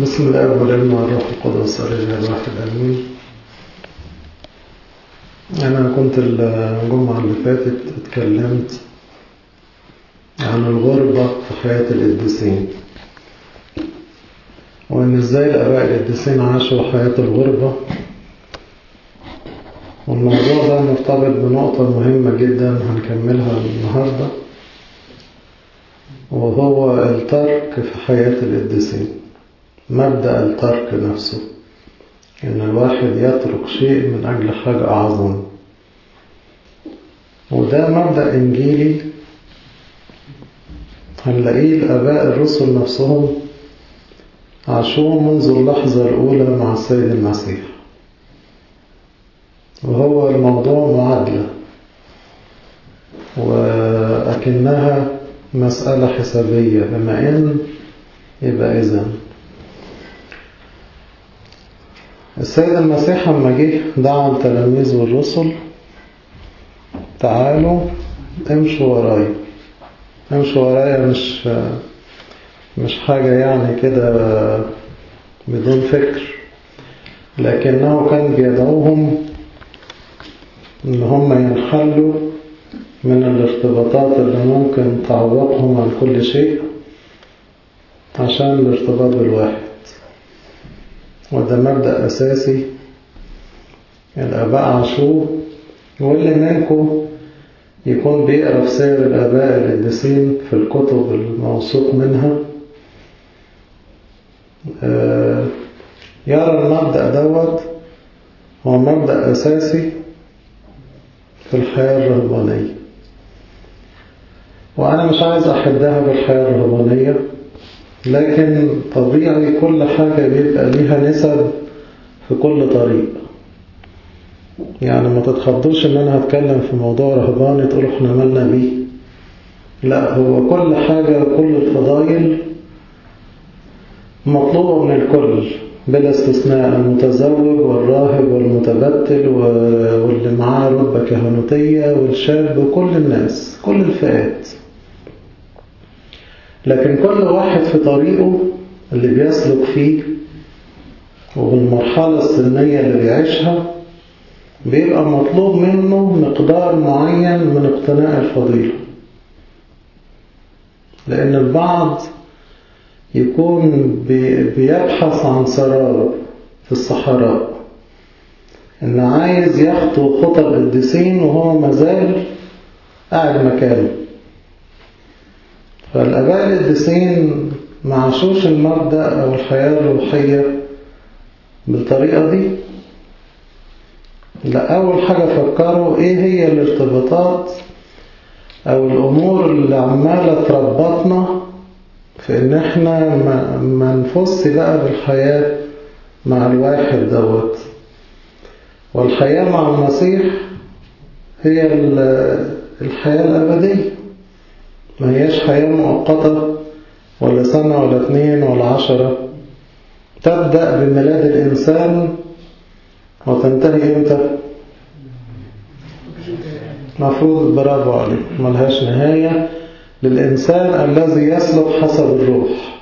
بسم الاب والابن والروح القدس الرجال الواحد امين انا كنت الجمعه اللي فاتت اتكلمت عن الغربه في حياه القديسين وان ازاي الاباء القديسين عاشوا حياه الغربه والموضوع ده مرتبط بنقطه مهمه جدا هنكملها النهارده وهو الترك في حياه القديسين مبدأ الترك نفسه إن الواحد يترك شيء من أجل حاجة أعظم وده مبدأ إنجيلي هنلاقيه الآباء الرسل نفسهم عاشوه منذ اللحظة الأولى مع السيد المسيح وهو الموضوع معادلة وأكنها مسألة حسابية بما إن يبقى إذن السيد المسيح لما جه دعا التلاميذ والرسل تعالوا امشوا ورايا امشوا ورايا مش مش حاجة يعني كده بدون فكر لكنه كان بيدعوهم ان هم ينحلوا من الارتباطات اللي ممكن تعوقهم عن كل شيء عشان الارتباط بالواحد وده مبدأ أساسي الآباء عاشوه واللي منكم يكون بيقرأ في سير الآباء القديسين في الكتب الموثوق منها يرى المبدأ دوت هو مبدأ أساسي في الحياة الرهبانية وأنا مش عايز أحدها بالحياة الرهبانية لكن طبيعي كل حاجة بيبقى ليها نسب في كل طريق يعني ما تتخضوش ان انا هتكلم في موضوع رهباني تقولوا احنا مالنا بيه لا هو كل حاجة وكل الفضائل مطلوبة من الكل بلا استثناء المتزوج والراهب والمتبتل واللي معاه رتبة كهنوتية والشاب وكل الناس كل الفئات لكن كل واحد في طريقه اللي بيسلك فيه وبالمرحلة السنية اللي بيعيشها بيبقى مطلوب منه مقدار معين من اقتناء الفضيلة لأن البعض يكون بيبحث عن سراب في الصحراء إن عايز يخطو خطى القديسين وهو مازال قاعد مكانه فالآباء القديسين ما عاشوش المبدأ أو الحياة الروحية بالطريقة دي لا أول حاجة فكروا إيه هي الارتباطات أو الأمور اللي عمالة تربطنا في إن إحنا ما نفص بقى بالحياة مع الواحد دوت والحياة مع المسيح هي الحياة الأبدية ما هياش حياة مؤقتة ولا سنة ولا اثنين ولا عشرة تبدأ بميلاد الإنسان وتنتهي إمتى؟ مفروض برافو عليك ملهاش نهاية للإنسان الذي يسلك حسب الروح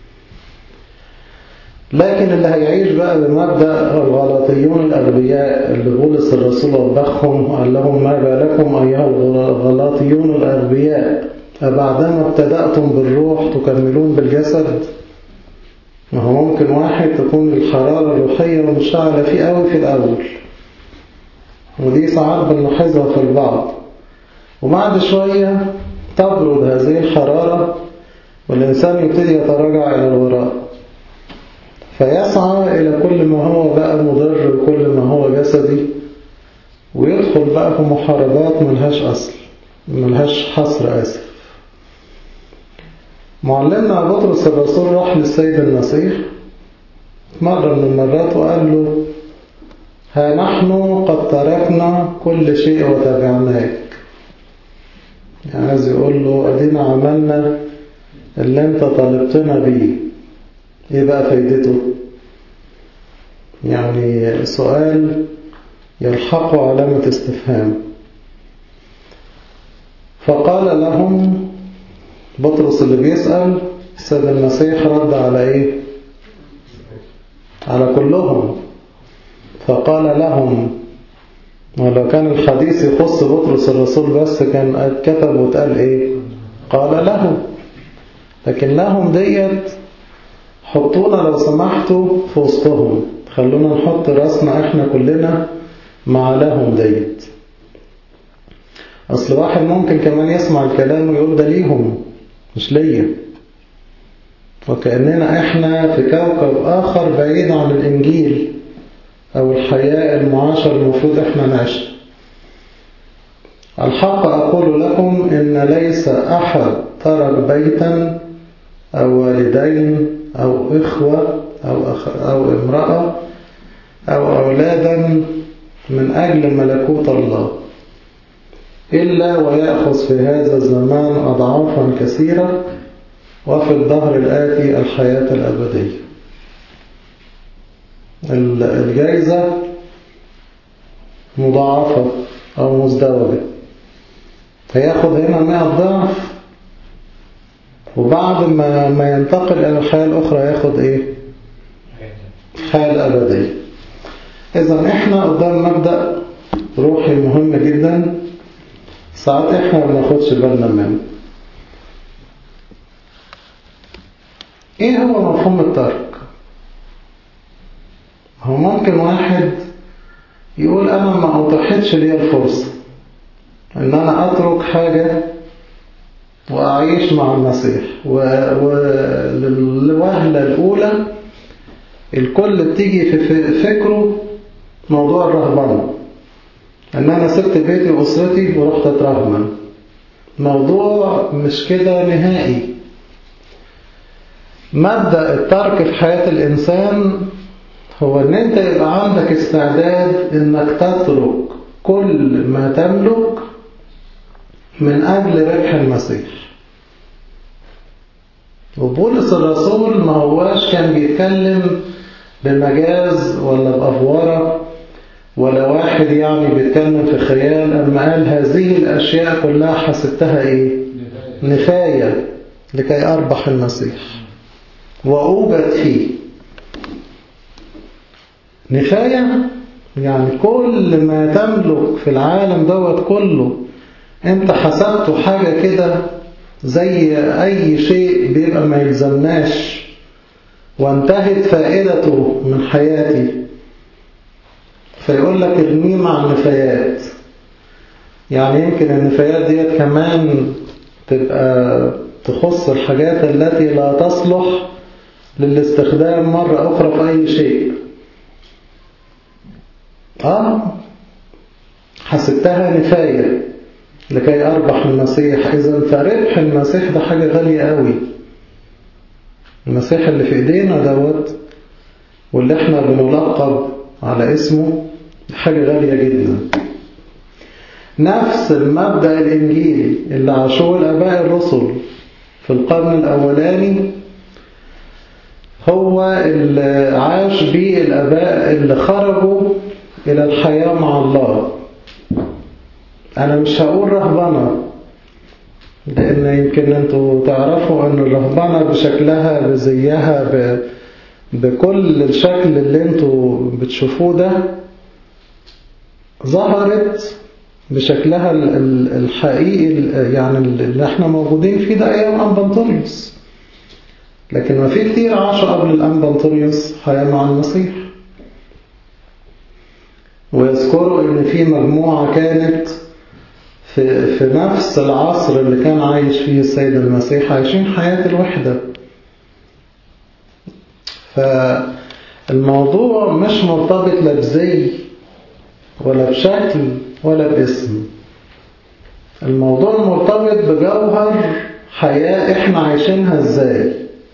لكن اللي هيعيش بقى بمبدأ الغلاطيون الأغبياء اللي بولس الرسول وبخهم قال لهم ما بالكم أيها الغلاطيون الأغبياء أبعدما ابتدأتم بالروح تكملون بالجسد ما هو ممكن واحد تكون الحرارة الروحية مشتعلة فيه قوي في الأول ودي ساعات بنلاحظها في البعض وبعد شوية تبرد هذه الحرارة والإنسان يبتدي يتراجع إلى الوراء فيسعى إلى كل ما هو بقى مضر وكل ما هو جسدي ويدخل بقى في محاربات ملهاش أصل ملهاش حصر آسف معلمنا بطرس الرسول راح للسيد المسيح مرة من المرات وقال له ها نحن قد تركنا كل شيء وتبعناك يعني عايز يقول له أدينا عملنا اللي انت طالبتنا بيه ايه بقى فايدته يعني سؤال يلحقه علامة استفهام فقال لهم بطرس اللي بيسأل السيد المسيح رد على ايه على كلهم فقال لهم ولو كان الحديث يخص بطرس الرسول بس كان كتب وتقال ايه قال له لكن لهم ديت حطونا لو سمحتوا في وسطهم خلونا نحط راسنا احنا كلنا مع لهم ديت اصل واحد ممكن كمان يسمع الكلام ويقول ده ليهم مش ليا وكأننا احنا في كوكب اخر بعيد عن الانجيل او الحياة المعاشر المفروض احنا نعيش الحق اقول لكم ان ليس احد ترك بيتا او والدين او اخوة او, أخ أو امرأة او اولادا من اجل ملكوت الله إلا ويأخذ في هذا الزمان أضعافا كثيرة وفي الظهر الآتي الحياة الأبدية الجائزة مضاعفة أو مزدوجة هياخد هنا مئة ضعف وبعد ما, ما ينتقل إلى الحياة الأخرى ياخد إيه الحياة الأبدية إذا إحنا قدام مبدأ روحي مهم جدا ساعات إحنا ما بناخدش بالنا منه إيه هو مفهوم الترك هو ممكن واحد يقول أنا ما أتاحتش لي الفرصة إن أنا أترك حاجة وأعيش مع المسيح وللوهلة الأولى الكل بتيجي في فكره موضوع الرهبنة إن أنا سبت بيتي وأسرتي ورحت أترهبن موضوع مش كده نهائي مبدأ الترك في حياة الإنسان هو ان انت يبقى عندك استعداد انك تترك كل ما تملك من اجل ربح المسيح وبولس الرسول ما هواش كان بيتكلم بمجاز ولا بأفورة ولا واحد يعني بيتكلم في خيال أما قال هذه الأشياء كلها حسبتها إيه نفاية لكي أربح المسيح وأوجد فيه نفاية يعني كل ما تملك في العالم دوت كله انت حسبته حاجة كده زي اي شيء بيبقى ما يلزمناش وانتهت فائدته من حياتي فيقول لك ارميه مع النفايات يعني يمكن النفايات ديت كمان تبقى تخص الحاجات التي لا تصلح للاستخدام مرة أخرى في أي شيء آه حسبتها نفاية لكي أربح المسيح إذا فربح المسيح ده حاجة غالية قوي المسيح اللي في إيدينا دوت واللي احنا بنلقب على اسمه حاجة غالية جدا نفس المبدأ الإنجيلي اللي عاشوه الآباء الرسل في القرن الأولاني هو اللي عاش بيه الآباء اللي خرجوا إلى الحياة مع الله أنا مش هقول رهبنة لأن يمكن أنتوا تعرفوا أن الرهبنة بشكلها بزيها ب... بكل الشكل اللي أنتوا بتشوفوه ده ظهرت بشكلها الحقيقي يعني اللي احنا موجودين فيه ده أيام أنبنطونيوس لكن ما في كتير عاشوا قبل الأنبنطونيوس حياة مع المسيح ويذكروا ان في مجموعة كانت في, في نفس العصر اللي كان عايش فيه السيد المسيح عايشين حياة الوحدة فالموضوع مش مرتبط لا بزي ولا بشكل ولا باسم الموضوع مرتبط بجوهر حياة احنا عايشينها ازاي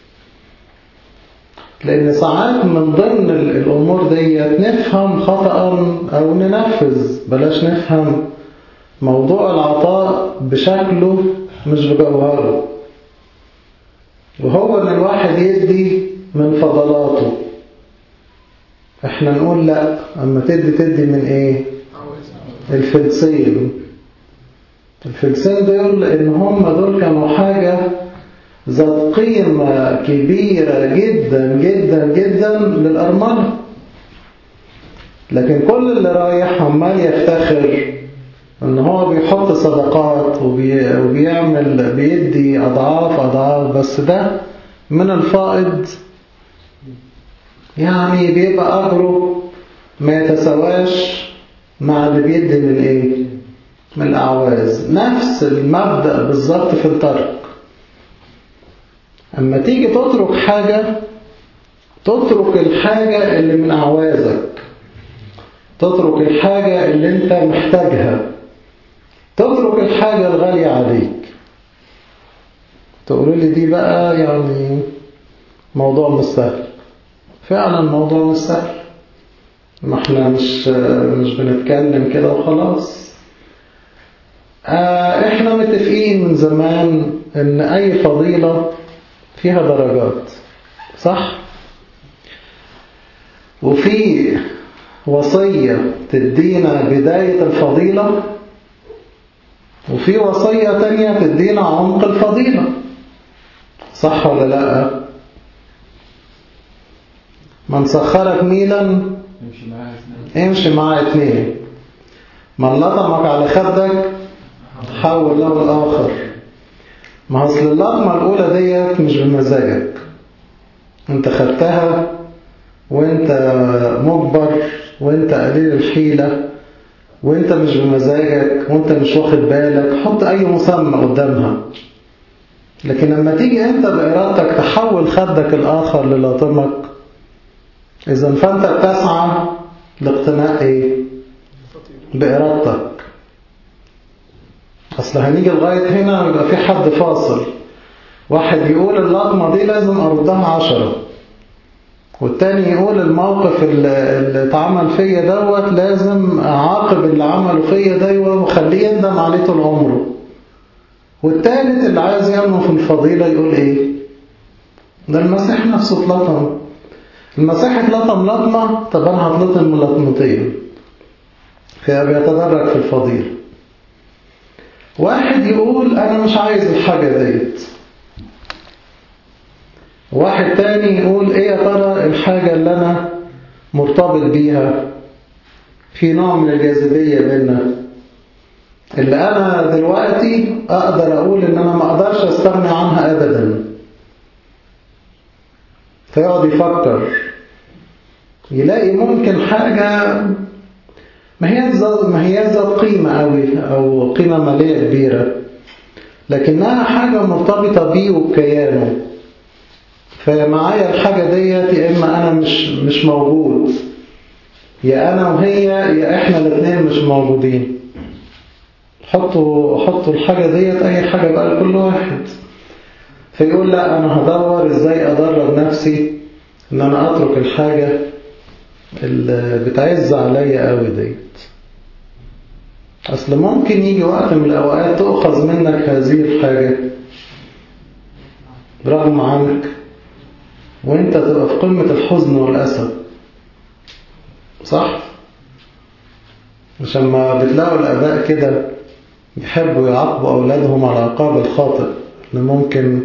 لأن ساعات من ضمن الأمور دي نفهم خطأ أو ننفذ بلاش نفهم موضوع العطاء بشكله مش بجوهره وهو أن الواحد يدي من فضلاته احنا نقول لا أما تدي تدي من ايه الفلسين الفلسين دول ان هم دول كانوا حاجة ذات قيمة كبيرة جدا جدا جدا للأرملة لكن كل اللي رايح عمال يفتخر ان هو بيحط صدقات وبي... وبيعمل بيدي اضعاف اضعاف بس ده من الفائض يعني بيبقى اجره ما يتساواش مع اللي بيدي من ايه من الاعواز نفس المبدأ بالظبط في الترك اما تيجي تترك حاجة تترك الحاجة اللي من اعوازك تترك الحاجة اللي انت محتاجها تترك الحاجة الغالية عليك تقولوا لي دي بقى يعني موضوع مش سهل فعلا موضوع مش سهل ما احنا مش مش بنتكلم كده وخلاص اه احنا متفقين من زمان ان اي فضيلة فيها درجات صح وفي وصية تدينا بداية الفضيلة وفي وصية تانية تدينا عمق الفضيلة صح ولا لا من سخرك ميلا يمشي معاها اثنين امشي معاه اتنين من لطمك على خدك حول له الآخر ما أصل اللطمة الأولى ديت مش بمزاجك انت خدتها وانت مجبر وانت قليل الحيلة وانت مش بمزاجك وانت مش واخد بالك حط اي مسمى قدامها لكن لما تيجي انت بإرادتك تحول خدك الآخر للاطمك إذا فأنت بتسعى لاقتناء ايه بإرادتك أصل هنيجي لغاية هنا ويبقى في حد فاصل واحد يقول اللطمة دي لازم أردها عشرة والتاني يقول الموقف اللي اللي اتعمل فيا دوت لازم أعاقب اللي عمله فيا دوت وخليه يندم عليه طول عمره والتالت اللي عايز ينمو في الفضيلة يقول إيه ده المسيح نفسه اتلطم المسيح اتلطم لطمة طب أنا هتلطم لطمتين فبيتدرج في الفضيلة واحد يقول أنا مش عايز الحاجة ديت واحد تاني يقول إيه يا ترى الحاجة اللي أنا مرتبط بيها في نوع من الجاذبية بينا اللي أنا دلوقتي أقدر أقول إن أنا ما أقدرش أستغني عنها أبدا فيقعد يفكر يلاقي ممكن حاجة ما هي ما هي ذات قيمة قوي أو قيمة مالية كبيرة لكنها حاجة مرتبطة بيه وبكيانه فمعايا الحاجة ديت يا إما أنا مش مش موجود يا أنا وهي يا إحنا الاثنين مش موجودين حطوا حطوا الحاجة ديت أي حاجة بقى لكل واحد فيقول لا أنا هدور إزاي أدرب نفسي إن أنا أترك الحاجة اللي بتعز عليا قوي ديت أصل ممكن يجي وقت من الأوقات تأخذ منك هذه الحاجة برغم عنك وانت تبقى في قمة الحزن والأسى صح؟ مش لما بتلاقوا الآباء كده يحبوا يعاقبوا أولادهم على العقاب الخاطئ اللي ممكن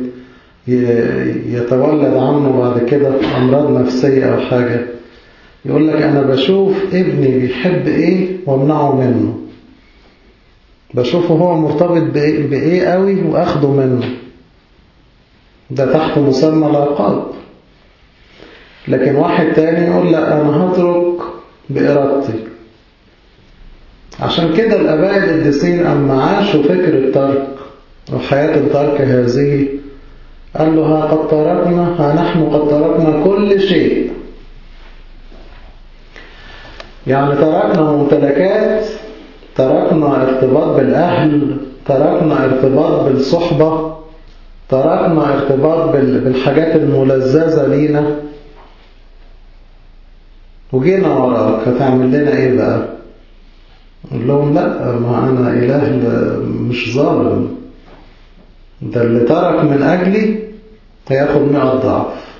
يتولد عنه بعد كده أمراض نفسية أو حاجة يقول لك أنا بشوف ابني بيحب إيه وامنعه منه بشوفه هو مرتبط بإيه, بإيه قوي وأخده منه ده تحت مسمى العقاب لكن واحد تاني يقول لا أنا هترك بإرادتي عشان كده الآباء القديسين أما عاشوا فكر الترك وحياة الترك هذه قال له ها قد تركنا ها نحن قد تركنا كل شيء يعني تركنا ممتلكات تركنا ارتباط بالأهل تركنا ارتباط بالصحبة تركنا ارتباط بالحاجات الملذذة لينا وجينا وراك هتعمل لنا ايه بقى قال لهم لا ما انا اله مش ظالم ده اللي ترك من اجلي هياخد مئة ضعف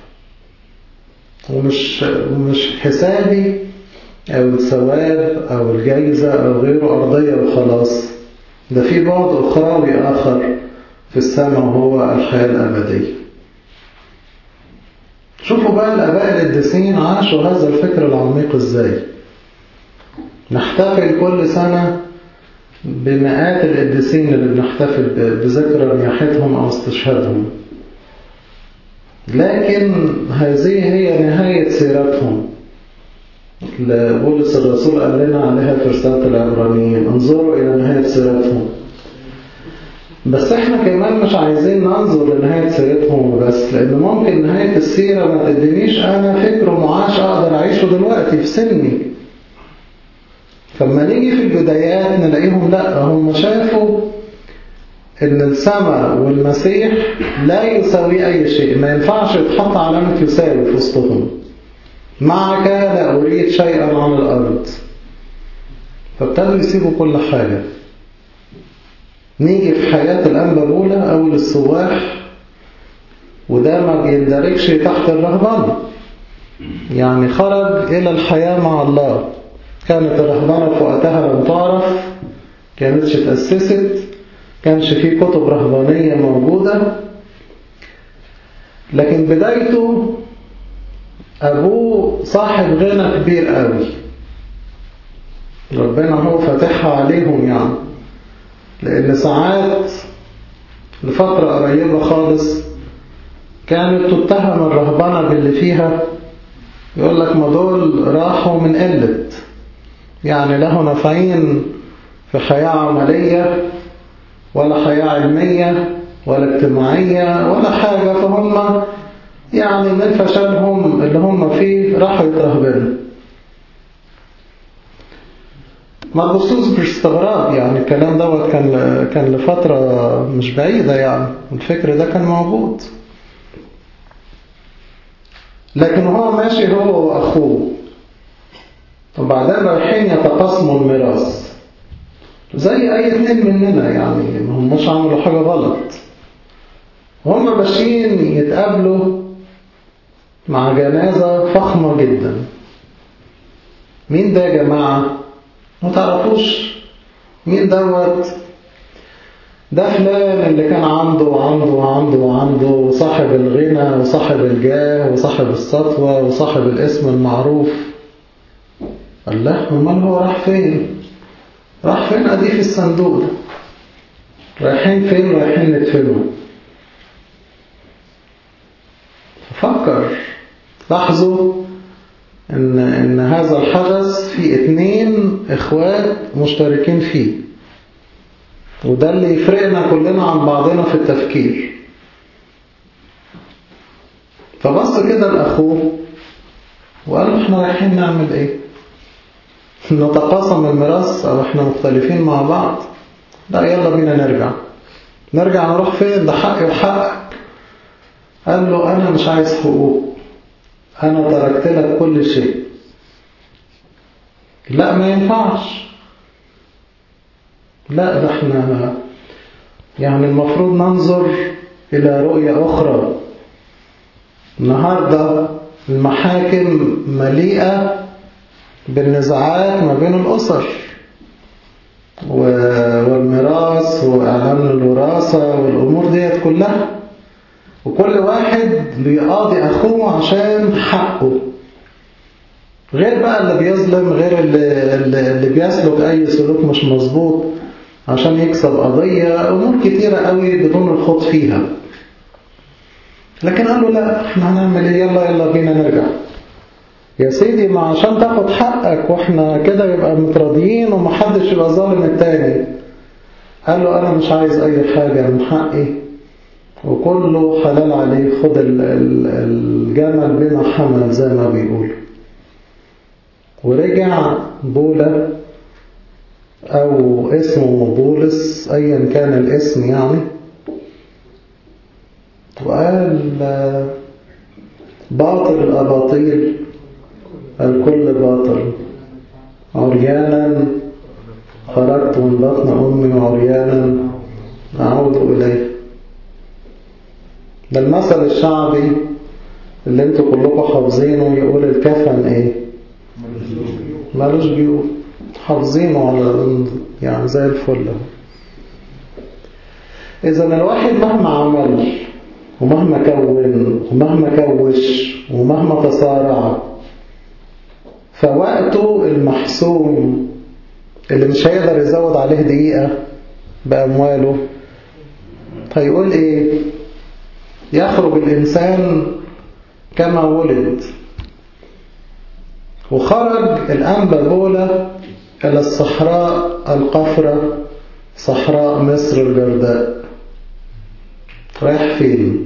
ومش ومش حسابي او الثواب او الجايزة او غيره ارضية وخلاص ده في بعد اخروي اخر في السماء وهو الحياة الأبدية شوفوا بقى الآباء القديسين عاشوا هذا الفكر العميق إزاي نحتفل كل سنة بمئات القديسين اللي بنحتفل بذكرى نياحتهم أو استشهادهم لكن هذه هي نهاية سيرتهم بولس الرسول قال لنا عليها في رسالة العبرانيين انظروا إلى نهاية سيرتهم بس احنا كمان مش عايزين ننظر لنهاية سيرتهم بس لأن ممكن نهاية السيرة ما تدينيش أنا فكر معاش أقدر أعيشه دلوقتي في سني فلما نيجي في البدايات نلاقيهم لا هم شافوا ان السماء والمسيح لا يساوي اي شيء ما ينفعش يتحط علامة يساوي في وسطهم معك لا اريد شيئا عن الارض فابتدوا يسيبوا كل حاجة نيجي في حياة الأنبا الأولى أول السواح وده ما بيندرجش تحت الرهبنة يعني خرج إلى الحياة مع الله كانت الرهبنة في وقتها لم تعرف كانتش تأسست كانش فيه كتب رهبانية موجودة لكن بدايته أبوه صاحب غنى كبير قوي ربنا هو فاتحها عليهم يعني لأن ساعات لفترة قريبة خالص كانت تتهم الرهبنة باللي فيها يقول لك ما دول راحوا من قلة يعني له نفعين في حياة عملية ولا حياة علمية ولا اجتماعية ولا حاجة فهم يعني من فشلهم اللي هم فيه راحوا يترهبنوا ما تبصوش باستغراب يعني الكلام دوت كان كان لفترة مش بعيدة يعني الفكر ده كان موجود لكن هو ماشي هو وأخوه وبعدين رايحين يتقاسموا الميراث زي أي اتنين مننا يعني ما همش عملوا حاجة غلط هم ماشيين يتقابلوا مع جنازة فخمة جدا مين ده يا جماعة؟ ما تعرفوش مين دوت ده فلان اللي كان عنده وعنده وعنده وعنده وصاحب الغنى وصاحب الجاه وصاحب السطوة وصاحب الاسم المعروف الله امال هو راح فين راح فين ادي في الصندوق ده رايحين فين رايحين ندفنه فكر لاحظوا إن, إن هذا الحدث في اتنين إخوات مشتركين فيه وده اللي يفرقنا كلنا عن بعضنا في التفكير فبص كده لأخوه وقال له احنا رايحين نعمل ايه نتقاسم الميراث او احنا مختلفين مع بعض لا يلا بينا نرجع نرجع نروح فين ده حقي وحقك قال له انا مش عايز حقوق أنا تركت لك كل شيء لا ما ينفعش لا ده احنا يعني المفروض ننظر إلى رؤية أخرى النهاردة المحاكم مليئة بالنزاعات ما بين الأسر والميراث وإعلان الوراثة والأمور ديت كلها وكل واحد بيقاضي أخوه عشان حقه غير بقى اللي بيظلم غير اللي, اللي بيسلك أي سلوك مش مظبوط عشان يكسب قضية أمور كتيرة قوي بدون الخوض فيها لكن قالوا لا احنا هنعمل ايه يلا يلا بينا نرجع يا سيدي ما عشان تاخد حقك واحنا كده يبقى متراضيين ومحدش يبقى ظالم التاني قال له انا مش عايز اي حاجة من حقي وكله حلال عليه خد الجمل بما حمل زي ما بيقولوا ورجع بولا أو اسمه بولس أيا كان الاسم يعني وقال باطل الأباطيل الكل باطل عريانا خرجت من بطن أمي عريانا أعود إليه ده المثل الشعبي اللي انتوا كلكم حافظينه يقول الكفن ايه مالوش جيوب حافظينه على يعني زي الفل إذا الواحد مهما عمل ومهما كون ومهما كوش ومهما تصارع فوقته المحسوم اللي مش هيقدر يزود عليه دقيقة بأمواله هيقول إيه يخرج الإنسان كما ولد وخرج الأنبا بولا إلى الصحراء القفرة صحراء مصر الجرداء رايح فين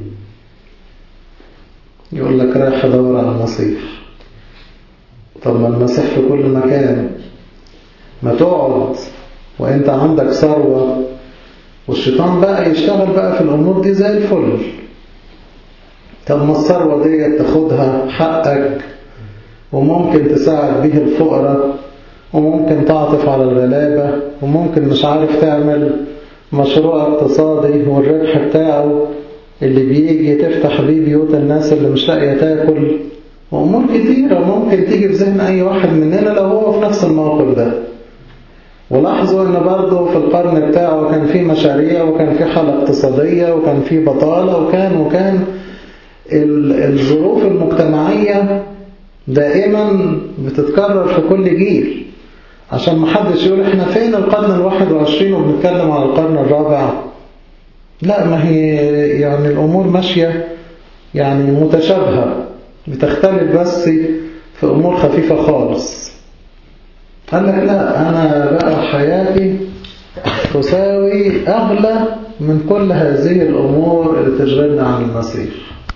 يقول لك رايح ادور على المسيح طب ما المسيح في كل مكان ما تقعد وانت عندك ثروة والشيطان بقى يشتغل بقى في الامور دي زي الفل طب ما الثروة دي تاخدها حقك وممكن تساعد به الفقراء وممكن تعطف على الغلابة وممكن مش عارف تعمل مشروع اقتصادي والربح بتاعه اللي بيجي تفتح بيه بيوت الناس اللي مش لاقية تاكل وأمور كتيرة ممكن تيجي في ذهن أي واحد مننا لو هو في نفس الموقف ده ولاحظوا ان برضه في القرن بتاعه كان في مشاريع وكان في حالة اقتصادية وكان في بطالة وكان وكان الظروف المجتمعية دائما بتتكرر في كل جيل عشان محدش يقول احنا فين القرن الواحد وعشرين وبنتكلم على القرن الرابع لا ما هي يعني الأمور ماشية يعني متشابهة بتختلف بس في أمور خفيفة خالص قال لك لا أنا بقى حياتي تساوي أغلى من كل هذه الأمور اللي تشغلنا عن المسيح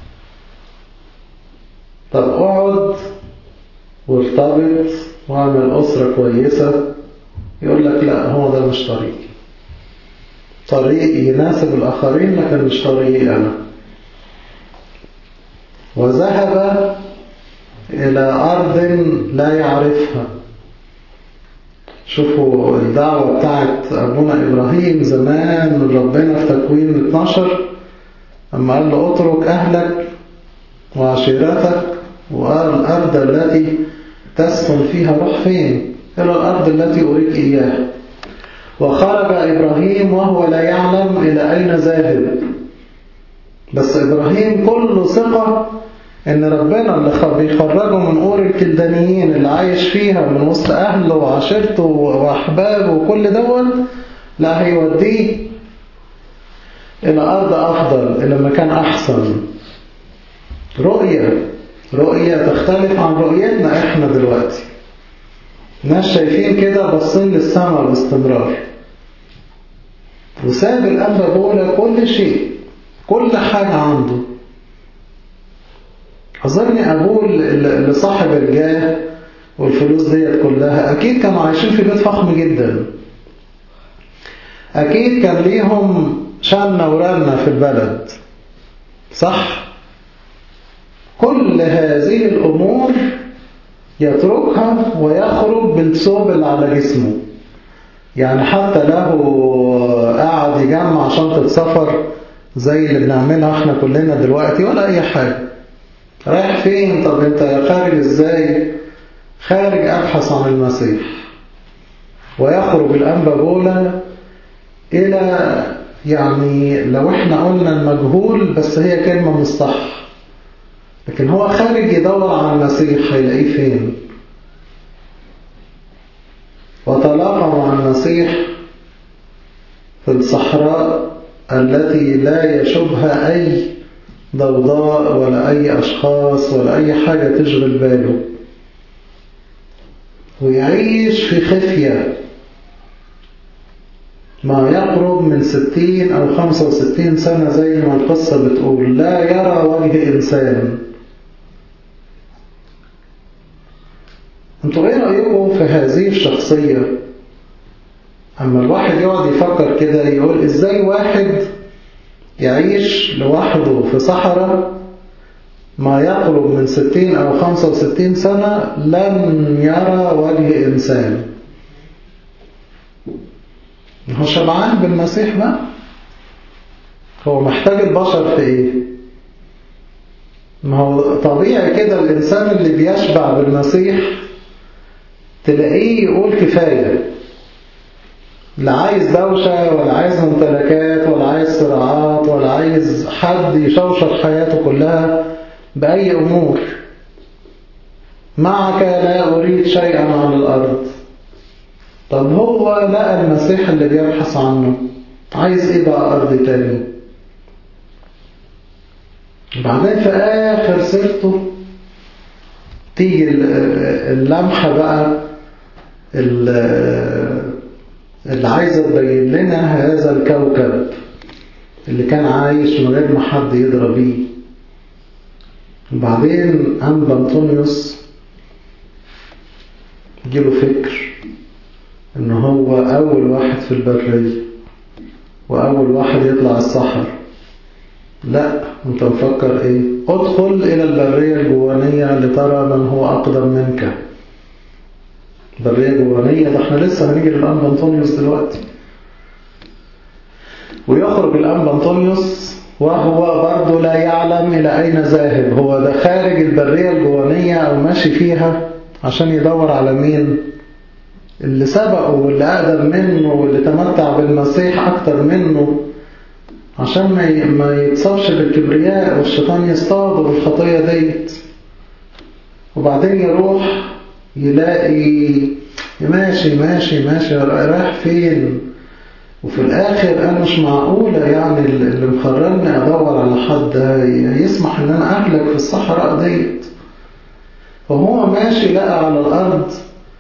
طب اقعد وارتبط واعمل أسرة كويسة يقول لك لا هو ده مش طريقي طريق يناسب الآخرين لكن مش طريقي أنا وذهب إلى أرض لا يعرفها شوفوا الدعوة بتاعت أبونا إبراهيم زمان من ربنا في تكوين 12 أما قال له اترك أهلك وعشيرتك والأرض التي تسكن فيها روح فين إلى الأرض التي أريك إياها وخرج إبراهيم وهو لا يعلم إلى أين ذاهب بس إبراهيم كله ثقة إن ربنا اللي بيخرجه من أور الكلدانيين اللي عايش فيها من وسط أهله وعشيرته وأحبابه وكل دول لا هيوديه إلى أرض أفضل إلى مكان أحسن رؤية رؤية تختلف عن رؤيتنا إحنا دلوقتي ناس شايفين كده باصين للسماء باستمرار وساب الأنبا بولا كل شيء كل حاجة عنده أظن أبوه اللي صاحب الجاه والفلوس ديت كلها أكيد كانوا عايشين في بيت فخم جدا أكيد كان ليهم شنة ورنة في البلد صح كل هذه الأمور يتركها ويخرج بالثوب اللي على جسمه يعني حتى له قاعد يجمع شنطة سفر زي اللي بنعملها احنا كلنا دلوقتي ولا أي حاجة رايح فين طب انت خارج ازاي خارج أبحث عن المسيح ويخرج الأنبا بولا إلى يعني لو احنا قلنا المجهول بس هي كلمة مش صح لكن هو خارج يدور على المسيح هيلاقيه فين وتلاقى مع المسيح في الصحراء التي لا يشبها أي ضوضاء ولا أي أشخاص ولا أي حاجة تشغل باله ويعيش في خفية ما يقرب من ستين أو خمسة وستين سنة زي ما القصة بتقول لا يرى وجه إنسان انتوا ايه رأيكم في هذه الشخصية اما الواحد يقعد يفكر كده يقول ازاي واحد يعيش لوحده في صحراء ما يقرب من ستين او خمسة وستين سنة لن يرى وجه انسان هو شبعان بالمسيح بقى هو محتاج البشر في ايه ما هو طبيعي كده الانسان اللي بيشبع بالمسيح تلاقيه يقول كفاية لا عايز دوشة ولا عايز ممتلكات ولا عايز صراعات ولا عايز حد يشوشر حياته كلها بأي أمور معك لا أريد شيئا على الأرض طب هو لقى المسيح اللي بيبحث عنه عايز ايه بقى أرض تاني بعدين في آخر سيرته تيجي اللمحة بقى اللي عايزة تبين لنا هذا الكوكب اللي كان عايش من غير ما حد يدرى بيه وبعدين أنبا أنطونيوس جيله فكر إن هو أول واحد في البرية وأول واحد يطلع الصحر لا أنت مفكر إيه ادخل إلى البرية الجوانية لترى من هو أقدم منك برية جوانية ده احنا لسه هنيجي للأنبا أنطونيوس دلوقتي ويخرج الأنبا أنطونيوس وهو برضه لا يعلم إلى أين ذاهب هو ده خارج البرية الجوانية أو ماشي فيها عشان يدور على مين اللي سبقه واللي أقدم منه واللي تمتع بالمسيح أكتر منه عشان ما ما يتصابش بالكبرياء والشيطان يصطاده بالخطية ديت وبعدين يروح يلاقي ماشي ماشي ماشي رايح فين وفي الآخر أنا مش معقولة يعني اللي مخرجني أدور على حد يسمح إن أنا أهلك في الصحراء ديت فهو ماشي لقى على الأرض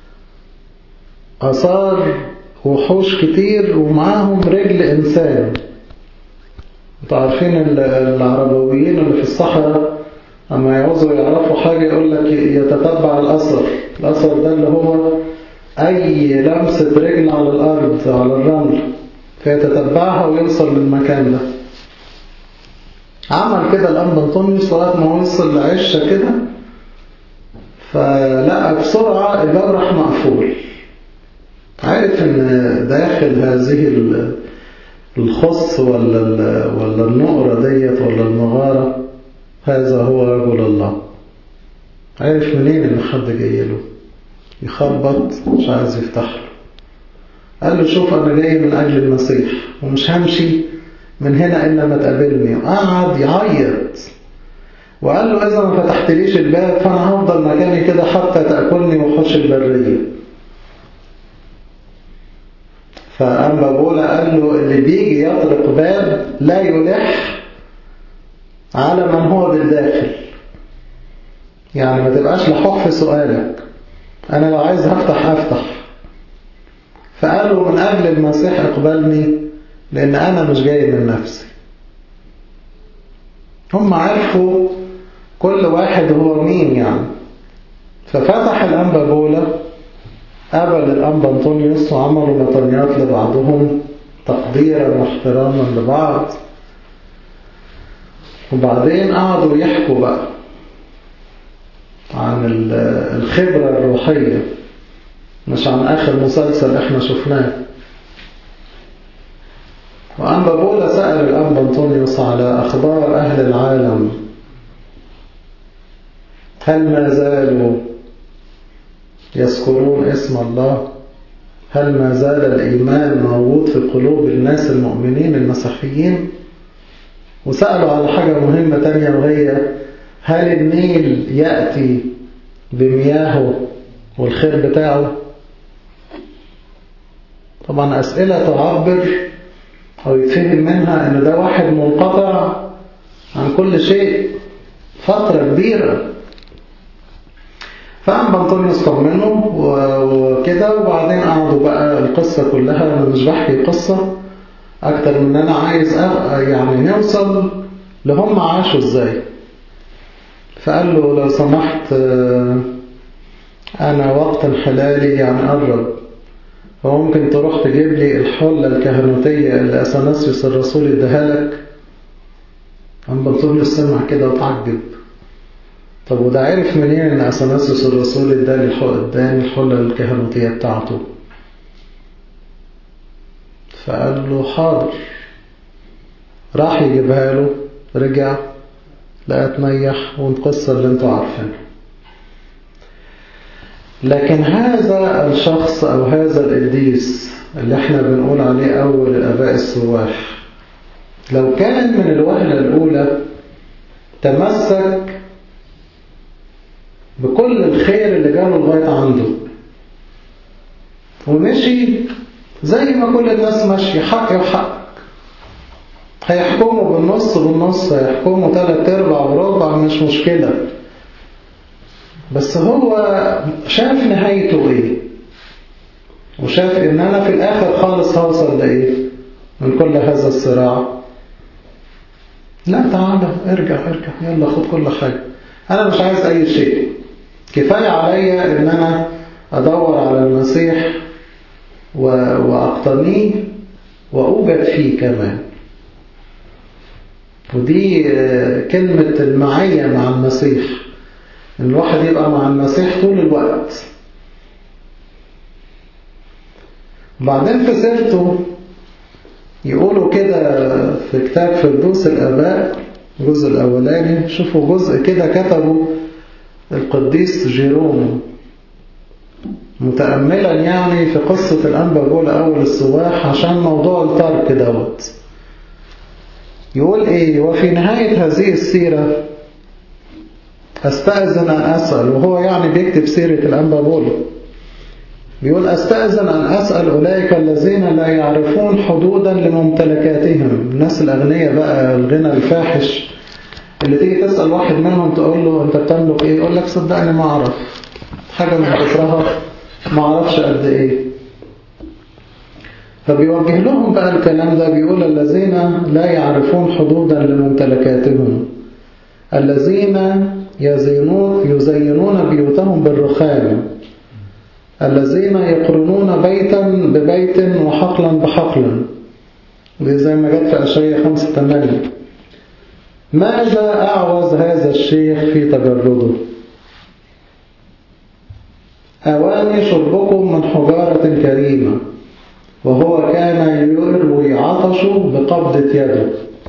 آثار وحوش كتير ومعاهم رجل إنسان انتوا عارفين العربويين اللي في الصحراء أما يعوزوا يعرفوا حاجة يقول لك يتتبع الأثر الأثر ده اللي هو أي لمسة رجل على الأرض على الرمل فيتتبعها ويوصل للمكان ده عمل كده الأنبا أنطونيوس لغاية ما وصل لعشة كده فلقى بسرعة الباب راح مقفول عارف ان داخل هذه الخص ولا ولا النقرة ديت ولا المغارة هذا هو رجل الله عارف منين ان حد جاي له يخبط مش عايز يفتح له قال له شوف انا جاي من اجل المسيح ومش همشي من هنا الا ما تقابلني وقعد يعيط وقال له اذا ما فتحتليش الباب فانا هفضل مكاني كده حتى تاكلني وحوش البريه فأما بولا قال له اللي بيجي يطرق باب لا يلح على من هو بالداخل يعني ما تبقاش لحوح في سؤالك أنا لو عايز أفتح أفتح فقال له من أجل المسيح اقبلني لأن أنا مش جاي من نفسي هم عرفوا كل واحد هو مين يعني ففتح الأنبا بولا قابل الأنبا أنطونيوس وعملوا مطنيات لبعضهم تقديرا واحتراما لبعض وبعدين قعدوا يحكوا بقى عن الخبرة الروحية مش عن آخر مسلسل احنا شفناه وأنبا بولا سأل الأنبا أنطونيوس على أخبار أهل العالم هل ما زالوا يذكرون اسم الله هل ما زال الإيمان موجود في قلوب الناس المؤمنين المسيحيين وسألوا على حاجة مهمة تانية وهي هل النيل يأتي بمياهه والخير بتاعه طبعا أسئلة تعبر أو يتفهم منها أن ده واحد منقطع عن كل شيء فترة كبيرة فقام بنطونيوس طمنه وكده وبعدين قعدوا بقى القصة كلها أنا مش بحكي قصة أكتر من أنا عايز يعني نوصل لهم عاشوا إزاي فقال له لو سمحت أنا وقت انحلالي يعني قرب فممكن تروح تجيب لي الحلة الكهنوتية اللي أثناسيوس الرسول اداها لك قام بنطونيوس سمع كده وتعجب طب وده عرف منين ان اثناسيوس الرسول اداني اداني الحله الكهنوتيه بتاعته فقال له حاضر راح يجيبها له رجع لقى تنيح والقصة اللي انتوا عارفينها لكن هذا الشخص أو هذا القديس اللي احنا بنقول عليه أول الآباء السواح لو كان من الوهلة الأولى تمسك بكل الخير اللي جاله لغاية عنده ومشي زي ما كل الناس ماشية حقي وحقك هيحكموا بالنص بالنص هيحكموا تلات ارباع وربع مش مشكلة بس هو شاف نهايته ايه وشاف ان انا في الاخر خالص هوصل لايه من كل هذا الصراع لا تعالى ارجع ارجع يلا خد كل حاجة انا مش عايز اي شيء كفاية عليا ان انا ادور على المسيح واقتنيه واوجد فيه كمان ودي كلمة المعية مع المسيح ان الواحد يبقى مع المسيح طول الوقت بعدين في سيرته يقولوا كده في كتاب فردوس الآباء الجزء الأولاني شوفوا جزء كده كتبه القديس جيروم متأملا يعني في قصة الأنبا بولا أول السواح عشان موضوع الترك دوت يقول إيه وفي نهاية هذه السيرة أستأذن أن أسأل وهو يعني بيكتب سيرة الأنبا بولا بيقول أستأذن أن أسأل أولئك الذين لا يعرفون حدودا لممتلكاتهم الناس الأغنياء بقى الغنى الفاحش اللي تيجي تسأل واحد منهم تقول له أنت بتملك إيه يقول لك صدقني ما أعرف حاجة من كترها ما أعرفش قد إيه فبيوجه لهم بقى الكلام ده بيقول الذين لا يعرفون حدودا لممتلكاتهم الذين يزينون, يزينون بيوتهم بالرخام الذين يقرنون بيتا ببيت وحقلا بحقل دي زي ما جت في أشياء خمسة تمانية ماذا أعوز هذا الشيخ في تجرده أواني شربكم من حجارة كريمة وهو كان يروي عطشه بقبضة يده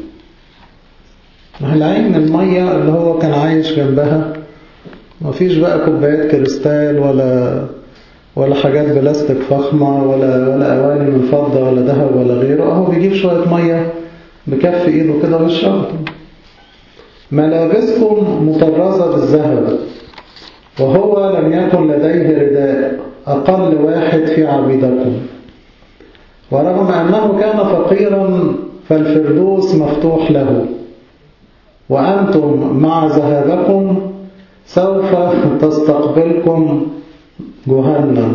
العين المية اللي هو كان عايش جنبها مفيش بقى كوبايات كريستال ولا ولا حاجات بلاستيك فخمة ولا ولا أواني من فضة ولا ذهب ولا غيره أهو بيجيب شوية مية بكف إيده كده ويشرب ملابسكم مطرزة بالذهب وهو لم يكن لديه رداء أقل واحد في عبيدكم ورغم أنه كان فقيرا فالفردوس مفتوح له وأنتم مع ذهابكم سوف تستقبلكم جهنم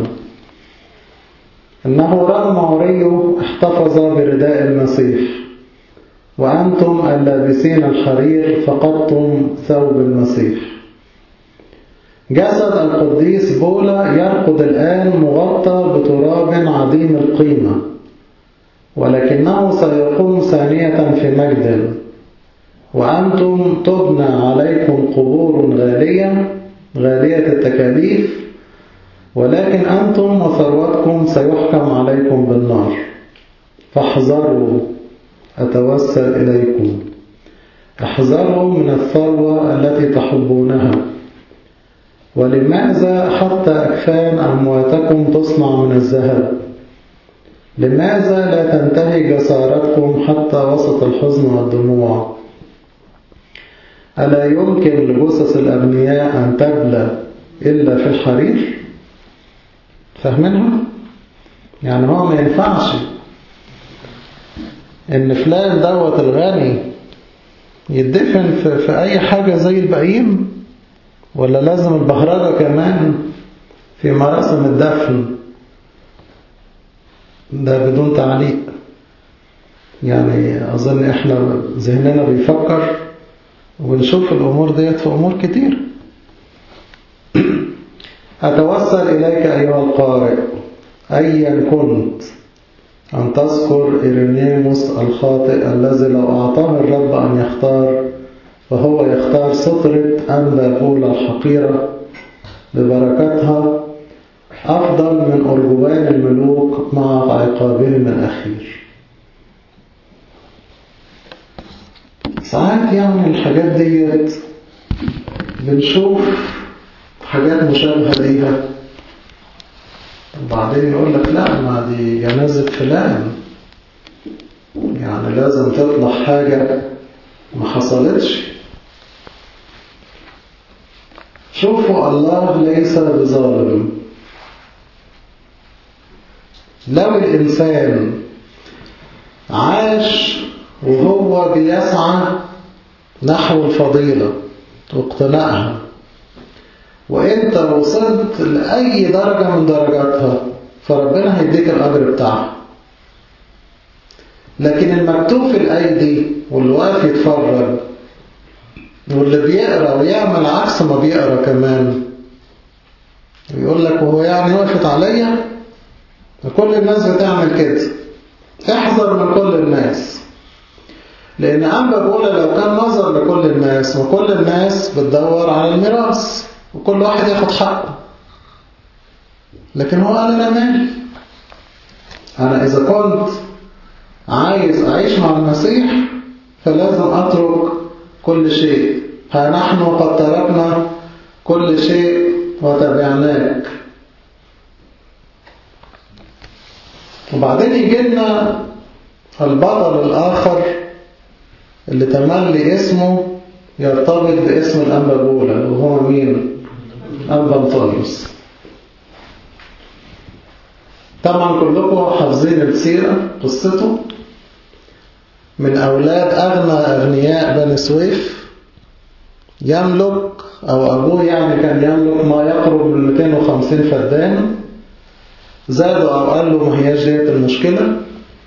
إنه رغم عريه احتفظ برداء المسيح وأنتم اللابسين الحرير فقدتم ثوب المسيح جسد القديس بولا يرقد الآن مغطى بتراب عديم القيمة ولكنه سيقوم ثانية في مجد وأنتم تبنى عليكم قبور غالية غالية التكاليف ولكن أنتم وثروتكم سيحكم عليكم بالنار فاحذروا أتوسل إليكم احذروا من الثروة التي تحبونها ولماذا حتى أكفان أمواتكم تصنع من الذهب لماذا لا تنتهي جسارتكم حتى وسط الحزن والدموع ألا يمكن لجثث الأغنياء أن تبلى إلا في الحرير فاهمينها يعني هو ما ينفعش ان فلان دوت الغني يدفن في, في اي حاجة زي الباقيين ولا لازم البهرجة كمان في مراسم الدفن ده بدون تعليق يعني أظن إحنا ذهننا بيفكر ونشوف الأمور ديت في أمور كتير أتوسل إليك أيها القارئ أيا كنت أن تذكر إيرينيموس الخاطئ الذي لو أعطاه الرب أن يختار فهو يختار سطرة أنبا بولا الحقيرة ببركتها أفضل من أرجوان الملوك مع عقابهم الأخير ساعات يعني الحاجات ديت بنشوف حاجات مشابهة ليها وبعدين يقول لك لا ما دي جنازة فلان يعني لازم تطلع حاجة ما حصلتش شوفوا الله ليس بظالم لو الإنسان عاش وهو بيسعى نحو الفضيلة واقتنائها وانت وصلت لأي درجة من درجاتها فربنا هيديك الأجر بتاعها لكن المكتوب في الأيدي واللي واقف يتفرج واللي بيقرأ ويعمل عكس ما بيقرأ كمان ويقول لك وهو يعني وقفت عليا كل الناس بتعمل كده احذر من كل الناس لأن أنبا بقول لو كان نظر لكل الناس وكل الناس بتدور على الميراث وكل واحد ياخد حقه لكن هو قال أنا مالي أنا إذا كنت عايز أعيش مع المسيح فلازم أترك كل شيء ها نحن قد تركنا كل شيء وتبعناك وبعدين يجي لنا البطل الآخر اللي تملي اسمه يرتبط باسم الأنبا بولا وهو مين؟ أنبا انطونيوس طبعا كلكم حافظين السيرة قصته من أولاد أغنى أغنياء بني سويف يملك أو أبوه يعني كان يملك ما يقرب من 250 فدان زادوا أو قالوا ما هياش ديت المشكلة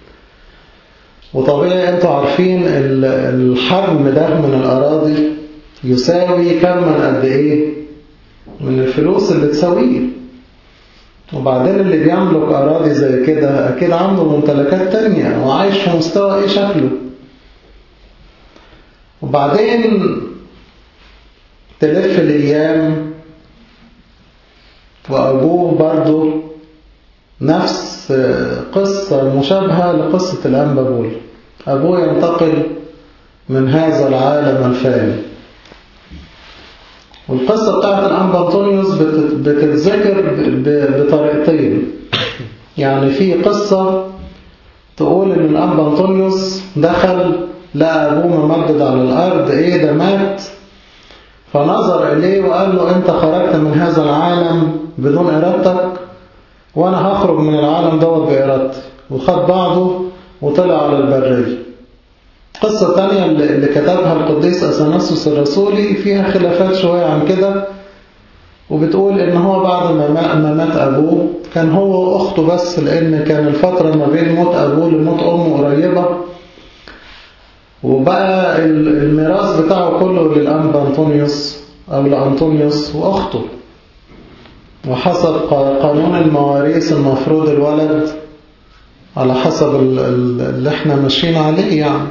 وطبيعي أنتوا عارفين الحجم ده من الأراضي يساوي كم من قد إيه من الفلوس اللي تساويه وبعدين اللي بيملك أراضي زي كده أكيد عنده ممتلكات تانية وعايش في مستوى إيه شكله وبعدين تلف الأيام وأبوه برضو نفس قصة مشابهة لقصة الأنبابول أبوه ينتقل من هذا العالم الفاني والقصة بتاعت الأنبا أنطونيوس بتتذكر بطريقتين يعني في قصة تقول إن الأنبا أنطونيوس دخل لقى أبوه ممدد على الأرض إيه ده مات فنظر إليه وقال له أنت خرجت من هذا العالم بدون إرادتك وأنا هخرج من العالم دوت بإرادتي وخد بعضه وطلع على البرية قصة تانية اللي كتبها القديس أثناسوس الرسولي فيها خلافات شوية عن كده وبتقول إن هو بعد ما مات أبوه كان هو وأخته بس لأن كان الفترة ما بين موت أبوه لموت أمه قريبة وبقى الميراث بتاعه كله للأنبا أنطونيوس أو لأنطونيوس وأخته وحسب قانون المواريث المفروض الولد على حسب اللي احنا ماشيين عليه يعني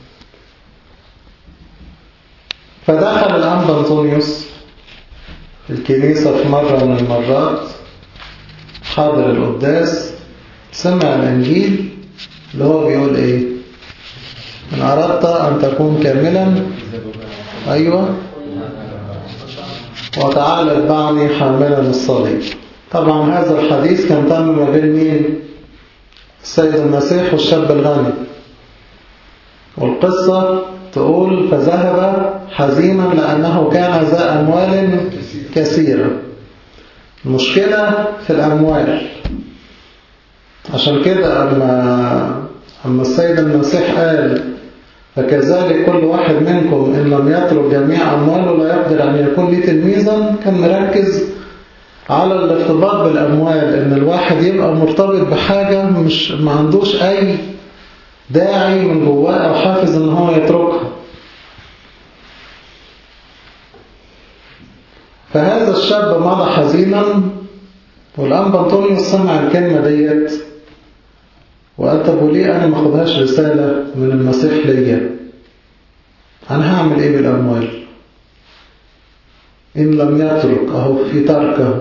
فدخل الأنبا أنطونيوس الكنيسة في مرة من المرات حاضر القداس سمع الإنجيل اللي هو بيقول إيه إن أردت أن تكون كاملا أيوة وتعالى اتبعني حاملا الصليب طبعا هذا الحديث كان تم ما بين مين السيد المسيح والشاب الغني والقصة تقول فذهب حزينا لأنه كان ذا أموال كثيرة المشكلة في الأموال عشان كده أما, أما السيد المسيح قال فكذلك كل واحد منكم إن لم يترك جميع أمواله لا يقدر أن يكون لي تلميذا كان مركز على الارتباط بالأموال إن الواحد يبقى مرتبط بحاجة مش ما عندوش أي داعي من جواه أو حافز إن هو يتركها فهذا الشاب مضى حزينا والأنبا أنطونيوس سمع الكلمة ديت وقال طب وليه أنا ما أخدهاش رسالة من المسيح ليا أنا هعمل إيه بالأموال إن لم يترك أهو في تركه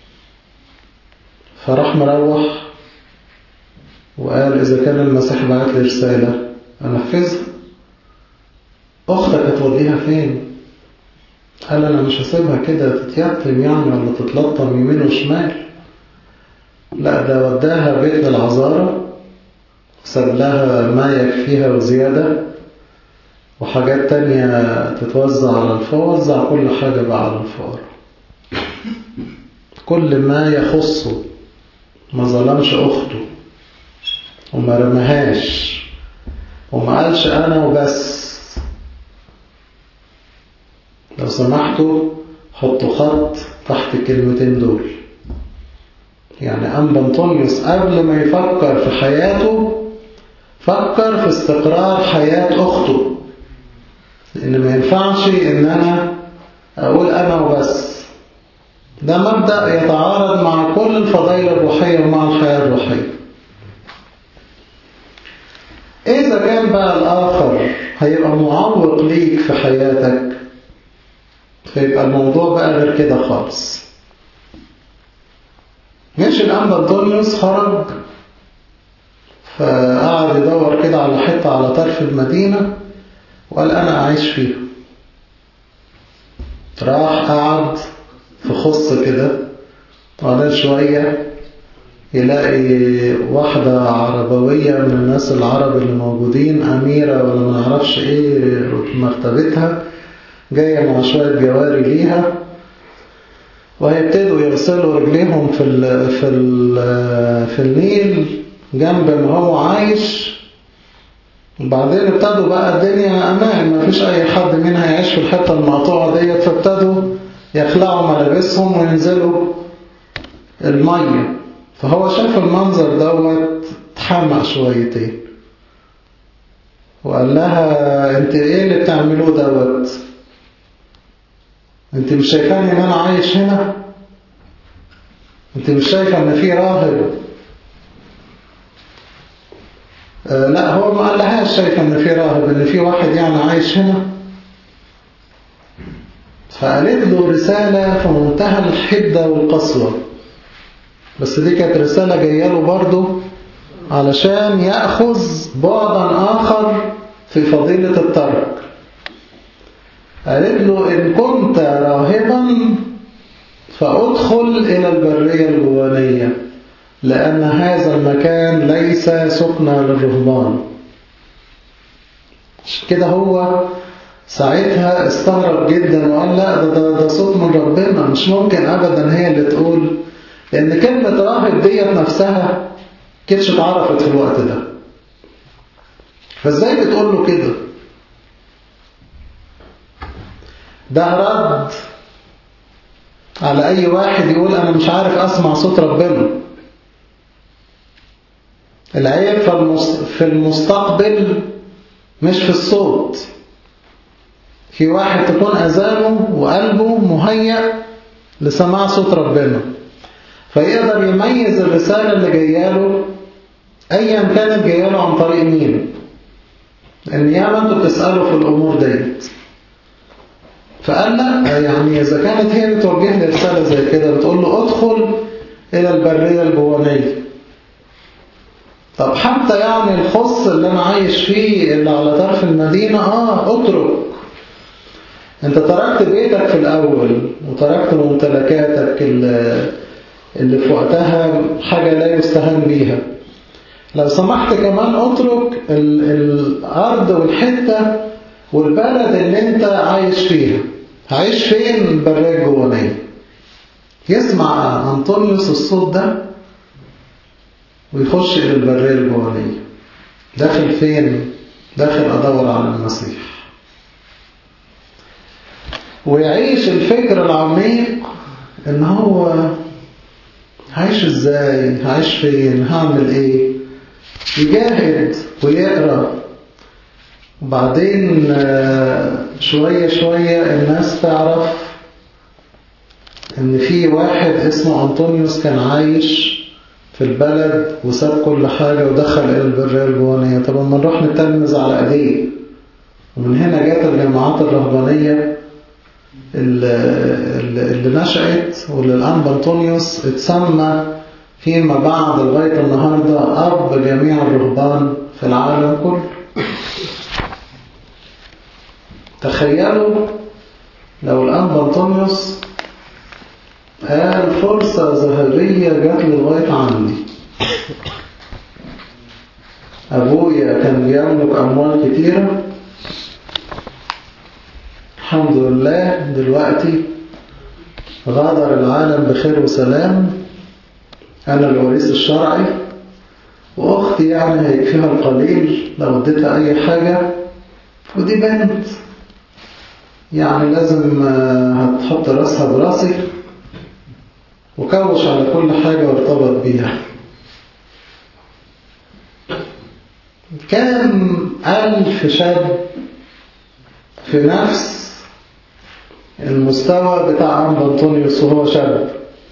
فراح مروح وقال إذا كان المسيح بعت لي رسالة أنفذها أختك هتوديها فين قال أنا مش هسيبها كده تتيتم يعني ولا تتلطم يمين وشمال لا ده وداها بيت العذارة ساب لها ما يكفيها وزيادة وحاجات تانية تتوزع على الفقراء وزع كل حاجة بقى على الفقراء كل ما يخصه ما ظلمش أخته وما رمهاش وما قالش أنا وبس لو سمحتوا حطوا خط تحت الكلمتين دول يعني أنبا أنطونيوس قبل ما يفكر في حياته فكر في استقرار حياة أخته لأن ما ينفعش إن أنا أقول أنا وبس ده مبدأ يتعارض مع كل الفضائل الروحية ومع الحياة الروحية إذا كان بقى الآخر هيبقى معوق ليك في حياتك فيبقى الموضوع بقى غير كده خالص ماشي الأنبا أنطونيوس خرج فقعد يدور كده على حتة على طرف المدينة وقال أنا أعيش فيها راح قعد في خص كده وعلى شوية يلاقي واحدة عربوية من الناس العرب اللي موجودين أميرة ولا ما نعرفش إيه مرتبتها جاية مع شوية جواري ليها وهيبتدوا يغسلوا رجليهم في ال في ال في النيل جنب ما هو عايش وبعدين ابتدوا بقى الدنيا أمان ما فيش أي حد منها يعيش في الحتة المقطوعة ديت فابتدوا يخلعوا ملابسهم وينزلوا المية فهو شاف المنظر دوت اتحمق شويتين وقال لها انت ايه اللي بتعملوه دوت انت مش شايفاني ان انا عايش هنا انت مش شايفه ان في راهب آه لا هو ما قالهاش شايفه ان في راهب ان في واحد يعني عايش هنا فقالت له رسالة في منتهى الحدة والقسوة بس دي كانت رسالة جاية له برضه علشان يأخذ بعدا آخر في فضيلة الترك قالت له إن كنت راهبا فأدخل إلى البرية الجوانية لأن هذا المكان ليس سكنى للرهبان كده هو ساعتها استغرب جدا وقال لا ده, ده, ده صوت من ربنا مش ممكن أبدا هي اللي تقول لأن كلمة راهب ديت نفسها كانتش اتعرفت في الوقت ده فازاي بتقول له كده ده رد على أي واحد يقول أنا مش عارف أسمع صوت ربنا العيب في المستقبل مش في الصوت في واحد تكون أذانه وقلبه مهيأ لسماع صوت ربنا فيقدر يميز الرسالة اللي جاياله أيا كانت جاياله عن طريق مين لأن ياما انتوا بتسألوا في الأمور ديت فقال لا يعني إذا كانت هي بتوجه لي رسالة زي كده بتقول له ادخل إلى البرية الجوانية طب حتى يعني الخص اللي أنا عايش فيه اللي على طرف المدينة آه اترك انت تركت بيتك في الأول وتركت ممتلكاتك اللي, اللي في وقتها حاجة لا يستهان بيها لو سمحت كمان اترك الأرض والحتة والبلد اللي انت عايش فيها عايش فين البرية الجوانية يسمع أنطونيوس الصوت ده ويخش إلى البرية الجوانية داخل فين؟ داخل أدور على المسيح ويعيش الفكر العميق ان هو عايش ازاي عايش فين هعمل ايه يجاهد ويقرأ وبعدين شوية شوية الناس تعرف ان في واحد اسمه أنطونيوس كان عايش في البلد وساب كل حاجة ودخل إلى البرية الجوانية طب ما نروح نتلمذ على أيديه ومن هنا جات الجماعات الرهبانية اللي, اللي نشأت واللي الآن أنطونيوس اتسمى فيما بعد لغاية النهاردة أب جميع الرهبان في العالم كله تخيلوا لو الآن أنطونيوس قال فرصة ذهبية جات لي لغاية عندي أبويا كان بيملك أموال كتيرة الحمد لله دلوقتي غادر العالم بخير وسلام أنا الوريث الشرعي وأختي يعني هيكفيها القليل لو اديتها أي حاجة ودي بنت يعني لازم هتحط راسها براسي وكوش على كل حاجة وارتبط بيها كام ألف شاب في نفس المستوى بتاع أم أنطونيوس وهو شاب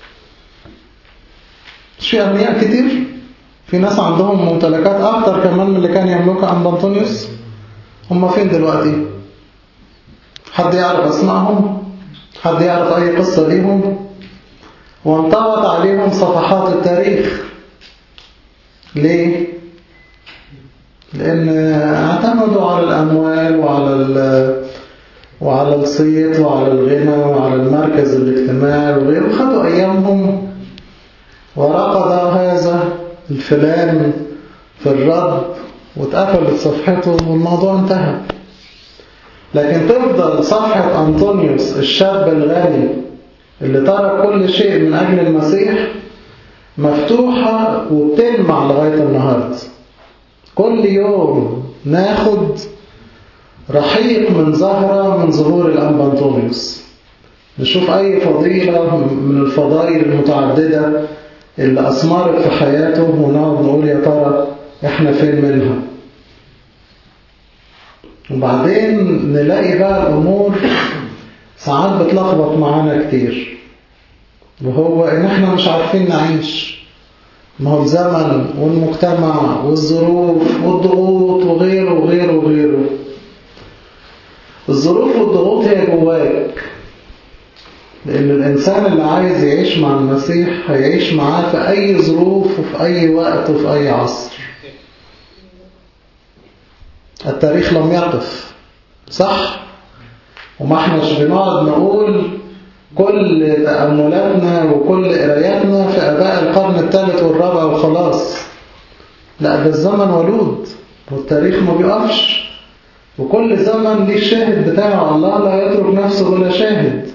مش في أغنياء كتير في ناس عندهم ممتلكات أكتر كمان من اللي كان يملكها أم أنطونيوس هم فين دلوقتي حد يعرف أسمائهم حد يعرف أي قصة ليهم وانطوت عليهم صفحات التاريخ ليه؟ لأن اعتمدوا على الأموال وعلى وعلى الصيت وعلى الغنى وعلى المركز الاجتماعي وغيره خدوا أيامهم ورقد هذا الفلان في الرب واتقفلت صفحته والموضوع انتهى لكن تفضل صفحة أنطونيوس الشاب الغني اللي ترك كل شيء من أجل المسيح مفتوحة وبتلمع لغاية النهاردة كل يوم ناخد رحيق من زهرة من ظهور الأنبا أنطونيوس نشوف أي فضيلة من الفضائل المتعددة اللي أثمرت في حياته ونقعد نقول يا ترى إحنا فين منها وبعدين نلاقي بقى الأمور ساعات بتلخبط معانا كتير وهو إن إحنا مش عارفين نعيش ما هو الزمن والمجتمع والظروف والضغوط وغيره وغيره وغيره الظروف والضغوط هي جواك لأن الإنسان اللي عايز يعيش مع المسيح هيعيش معاه في أي ظروف وفي أي وقت وفي أي عصر التاريخ لم يقف صح؟ وما احناش بنقعد نقول كل تأملاتنا وكل قراياتنا في أباء القرن الثالث والرابع وخلاص لا ده الزمن ولود والتاريخ ما بيقفش وكل زمن ليه الشاهد بتاعه الله لا يترك نفسه ولا شاهد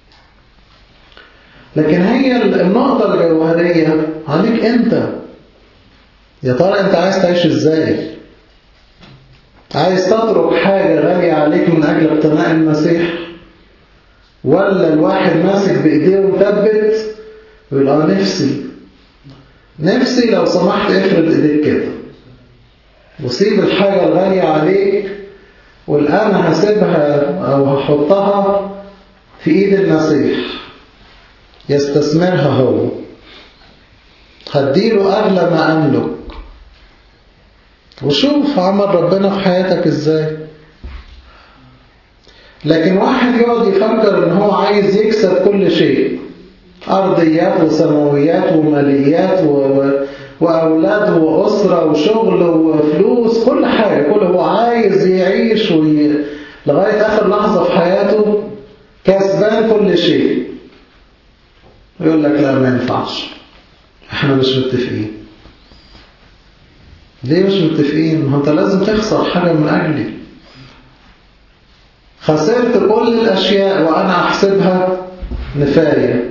لكن هي النقطة الجوهرية عليك أنت يا ترى أنت عايز تعيش إزاي عايز تترك حاجة غالية عليك من أجل اقتناء المسيح ولا الواحد ماسك بإيديه ومثبت ويقول اه نفسي نفسي لو سمحت افرد ايديك كده وسيب الحاجة الغالية عليك وقول أنا هسيبها أو هحطها في إيد المسيح يستثمرها هو هديله أغلى ما أملك وشوف عمل ربنا في حياتك إزاي لكن واحد يقعد يفكر ان هو عايز يكسب كل شيء أرضيات وسماويات وماليات و... و... وأولاد وأسرة وشغل وفلوس كل حاجة كل هو عايز يعيش وي... لغاية آخر لحظة في حياته كسبان كل شيء ويقول لك لا ما ينفعش احنا مش متفقين ليه مش متفقين؟ ما انت لازم تخسر حاجة من أجلي خسرت كل الأشياء وأنا أحسبها نفاية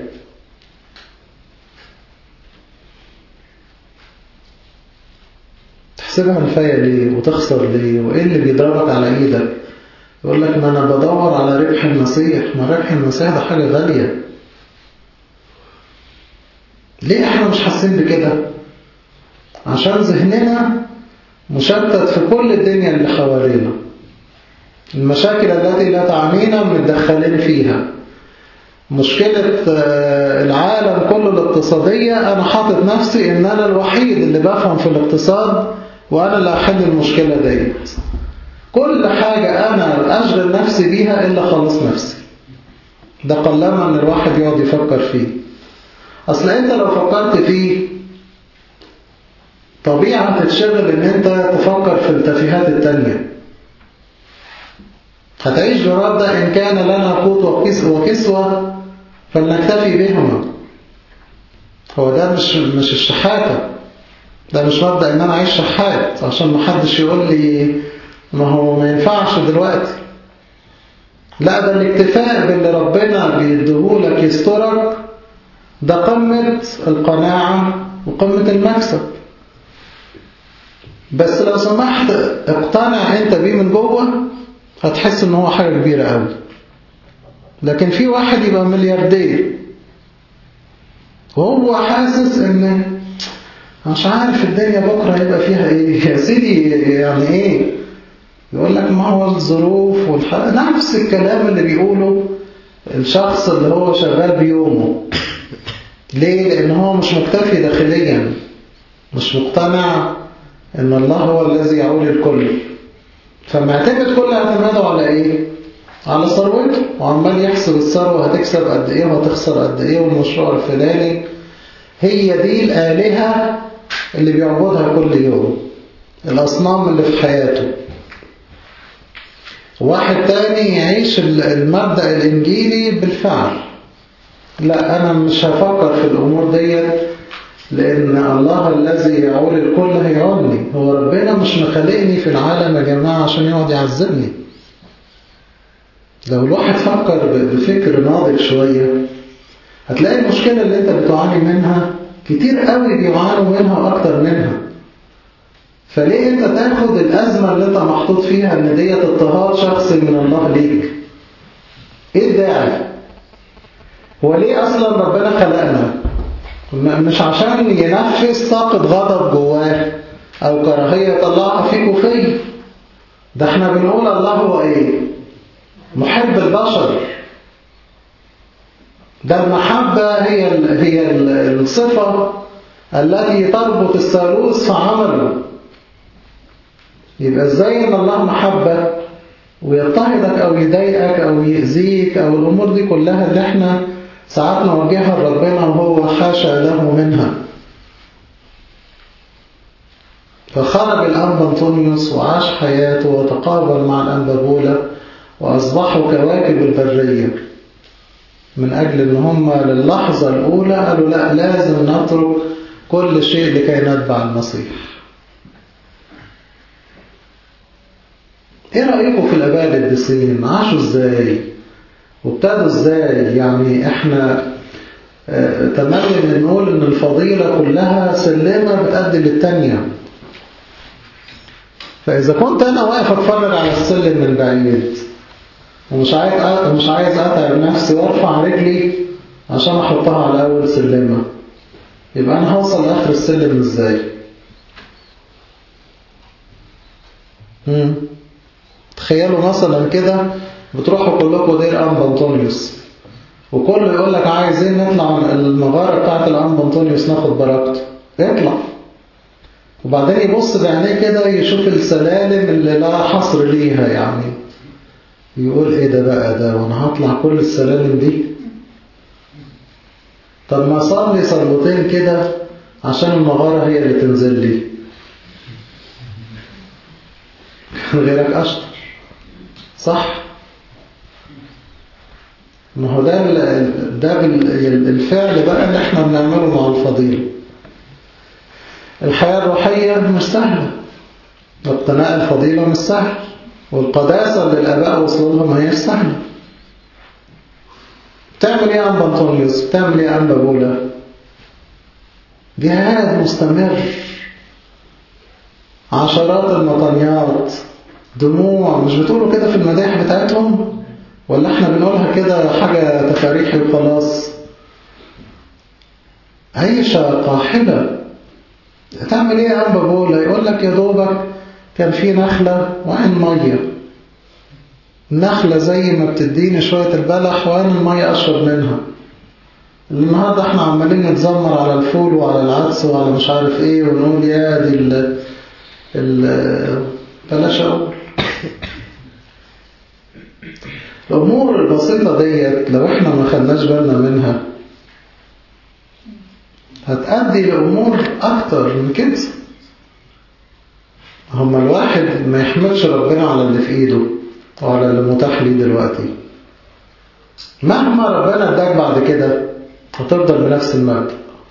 تحسبها نفاية ليه وتخسر ليه وإيه اللي بيضربك على إيدك يقول لك ما أنا بدور على ربح المسيح ما ربح المسيح ده حاجة غالية ليه احنا مش حاسين بكده عشان ذهننا مشتت في كل الدنيا اللي حوالينا المشاكل التي لا تعنينا متدخلين فيها مشكلة العالم كله الاقتصادية أنا حاطط نفسي إن أنا الوحيد اللي بفهم في الاقتصاد وأنا اللي أحل المشكلة ديت كل حاجة أنا أشغل نفسي بيها إلا خلص نفسي ده قلما أن الواحد يقعد يفكر فيه أصل أنت لو فكرت فيه طبيعة تتشغل إن أنت تفكر في التفيهات التانية هتعيش برد إن كان لنا قوت وكسوة فلنكتفي بهما هو ده مش مش الشحاتة ده مش مبدأ ان انا اعيش شحات عشان ما حدش يقول لي ما هو ما ينفعش دلوقتي لا ده الاكتفاء باللي ربنا بيديهولك يسترك ده قمة القناعة وقمة المكسب بس لو سمحت اقتنع انت بيه من جوه هتحس ان هو حاجة كبيرة قوي لكن في واحد يبقى ملياردير وهو حاسس ان مش عارف الدنيا بكرة هيبقى فيها ايه يا سيدي يعني ايه يقول لك ما هو الظروف والحق نفس الكلام اللي بيقوله الشخص اللي هو شغال بيومه ليه؟ لأن هو مش مكتفي داخليا مش مقتنع ان الله هو الذي يعول الكل فمعتمد كل اعتماده على ايه؟ على ثروته وعمال يحسب الثروة هتكسب قد ايه وهتخسر قد ايه والمشروع الفلاني هي دي الآلهة اللي بيعبدها كل يوم الأصنام اللي في حياته واحد تاني يعيش المبدأ الإنجيلي بالفعل لا أنا مش هفكر في الأمور ديت لأن الله الذي يعول الكل هيعولني هو ربنا مش مخلقني في العالم يا جماعة عشان يقعد يعذبني لو الواحد فكر بفكر ناضج شوية هتلاقي المشكلة اللي انت بتعاني منها كتير قوي بيعانوا منها وأكتر منها فليه انت تاخد الأزمة اللي انت محطوط فيها ان ديت اضطهاد شخصي من الله ليك ايه الداعي هو ليه أصلا ربنا خلقنا مش عشان ينفذ طاقة غضب جواه أو كراهية طلعها فيك وفي ده احنا بنقول الله هو ايه محب البشر ده المحبة هي هي الصفة التي تربط الثالوث في عمله يبقى ازاي ان الله محبة ويضطهدك او يضايقك او يأذيك او الامور دي كلها اللي احنا ساعات نوجهها لربنا وهو حاشا له منها فخرج الأنبا أنطونيوس وعاش حياته وتقابل مع الأنبابولة وأصبحوا كواكب البرية من أجل أن هم للحظة الأولى قالوا لا لازم نترك كل شيء لكي نتبع المسيح ايه رأيكم في الآباء القديسين عاشوا ازاي وابتدوا ازاي يعني احنا اه تملي نقول ان الفضيلة كلها سلمة بتأدي للتانية فإذا كنت أنا واقف أتفرج على السلم من بعيد ومش عايز مش عايز أتعب نفسي وأرفع رجلي عشان أحطها على أول سلمة يبقى أنا هوصل لآخر السلم إزاي؟ مم. تخيلوا مثلا كده بتروحوا كلكم دير أنبا أنطونيوس وكله يقول لك عايزين نطلع المغارة بتاعت الأنبا أنطونيوس ناخد بركته اطلع وبعدين يبص بعينيه كده يشوف السلالم اللي لا حصر ليها يعني يقول ايه ده بقى ده وانا هطلع كل السلالم دي طب ما صلي صلوتين كده عشان المغارة هي اللي تنزل لي غيرك أشطر صح ما هو ده ده الفعل بقى اللي احنا بنعمله مع الفضيله الحياة الروحية مش سهلة واقتناء الفضيلة مش سهل والقداسة اللي الآباء وصلوا لها ما هي سهلة بتعمل ايه أنبا أنطونيوس بتعمل ايه أنبا بولا جهاد مستمر عشرات المطنيات دموع مش بتقولوا كده في المداح بتاعتهم ولا احنا بنقولها كده حاجة تفاريحي وخلاص عيشة قاحلة هتعمل ايه يا أنبا بولا يقول لك يا دوبك كان في نخلة وعين مية النخلة زي ما بتديني شوية البلح وعين المية أشرب منها النهاردة احنا عمالين نتذمر على الفول وعلى العدس وعلى مش عارف ايه ونقول يا دي ال ال بلاش أقول الأمور البسيطة ديت لو احنا ما خدناش بالنا منها هتأدي لأمور أكتر من كده هما الواحد ما يحملش ربنا على اللي في إيده وعلى اللي متاح ليه دلوقتي مهما ربنا اداك بعد كده هتفضل بنفس المبدأ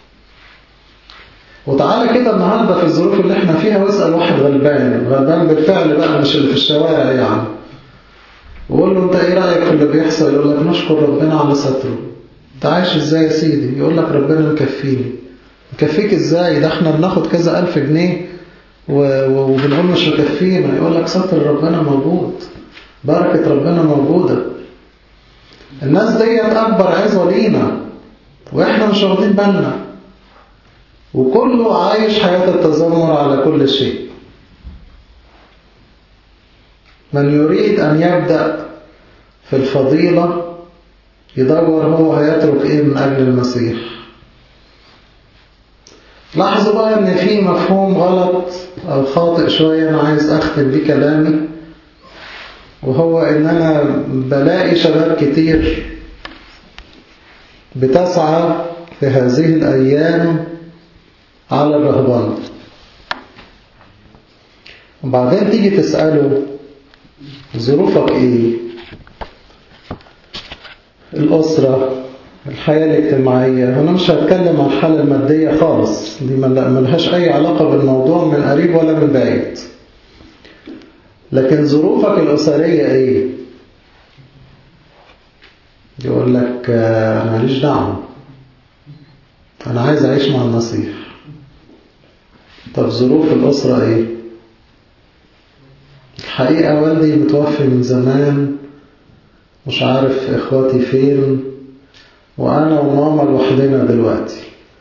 وتعالى كده النهاردة في الظروف اللي احنا فيها واسأل واحد غلبان غلبان بالفعل بقى مش اللي في الشوارع يعني وقول له انت ايه رأيك في اللي بيحصل يقول لك نشكر ربنا على ستره انت عايش ازاي يا سيدي يقول لك ربنا مكفيني مكفيك ازاي ده احنا بناخد كذا ألف جنيه وبنقول مش مكفينا يقول لك ستر ربنا موجود بركة ربنا موجودة الناس دي أكبر عزوة لينا وإحنا مش واخدين بالنا وكله عايش حياة التذمر على كل شيء من يريد أن يبدأ في الفضيلة يدور هو هيترك إيه من أجل المسيح لاحظوا بقى ان في مفهوم غلط او خاطئ شوية انا عايز اختم بيه كلامي وهو ان انا بلاقي شباب كتير بتسعى في هذه الايام على الرهبان وبعدين تيجي تسأله ظروفك ايه الأسرة الحياة الاجتماعية أنا مش هتكلم عن الحالة المادية خالص دي ملهاش أي علاقة بالموضوع من قريب ولا من بعيد لكن ظروفك الأسرية إيه؟ يقول لك ماليش دعوة أنا عايز أعيش مع المسيح طب ظروف الأسرة إيه؟ الحقيقة والدي متوفي من زمان مش عارف إخواتي فين وأنا وماما لوحدنا دلوقتي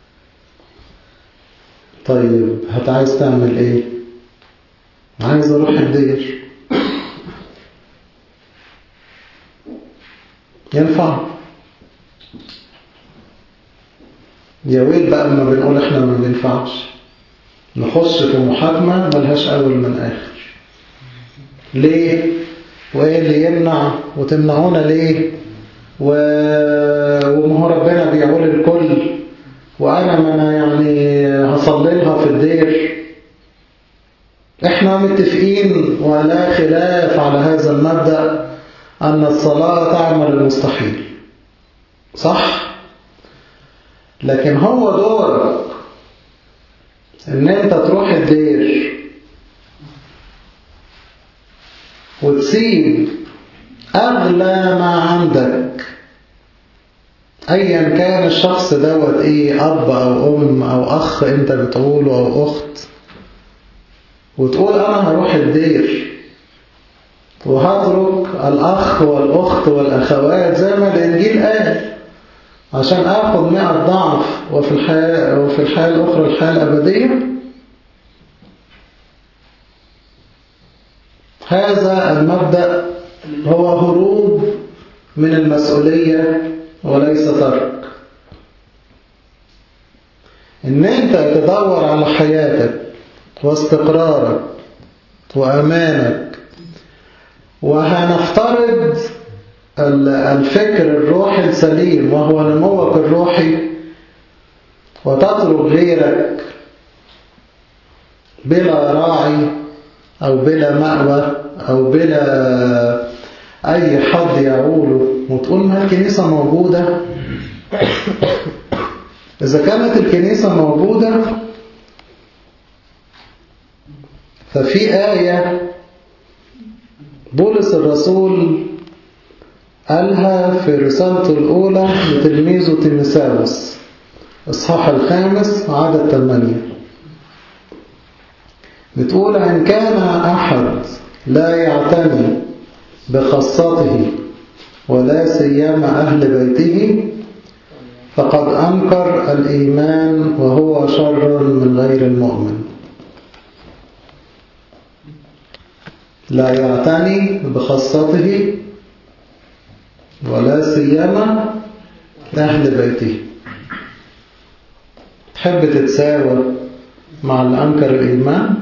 طيب هتعايز تعمل إيه؟ عايز أروح الدير ينفع يا ويل بقى لما بنقول احنا ما بينفعش نخش في محاكمة ملهاش أول من آخر ليه وإيه اللي يمنع وتمنعونا ليه و... وما هو ربنا بيقول الكل وأنا ما أنا يعني هصلي لها في الدير احنا متفقين ولا خلاف على هذا المبدأ أن الصلاة تعمل المستحيل صح؟ لكن هو دورك ان انت تروح الدير وتسيب اغلى ما عندك ايا كان الشخص دوت ايه اب او ام او اخ انت بتقوله او اخت وتقول انا هروح الدير وهترك الاخ والاخت والاخوات زي ما الانجيل قال عشان اخد مئة ضعف وفي الحياة, وفي الحياة الاخرى الحياة الابدية هذا المبدأ هو هروب من المسؤولية وليس ترك ان انت تدور على حياتك واستقرارك وامانك وهنفترض الفكر الروحي السليم وهو نموك الروحي وتترك غيرك بلا راعي أو بلا مأوى أو بلا أي حد يعوله وتقول ما الكنيسة موجودة إذا كانت الكنيسة موجودة ففي آية بولس الرسول قالها في رسالته الأولى لتلميذه تيمساوس إصحاح الخامس عدد ثمانية بتقول إن كان أحد لا يعتني بخاصته ولا سيما أهل بيته فقد أنكر الإيمان وهو شر من غير المؤمن لا يعتني بخاصته ولا سيما أهل بيته تحب تتساوى مع اللي أنكر الإيمان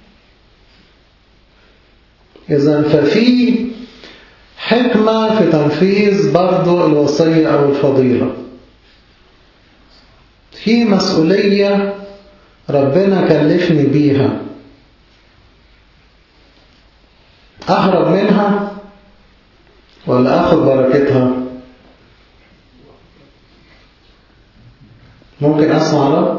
إذا ففي حكمة في تنفيذ برضو الوصية أو الفضيلة في مسؤولية ربنا كلفني بيها أهرب منها ولا أخذ بركتها ممكن أسمع رد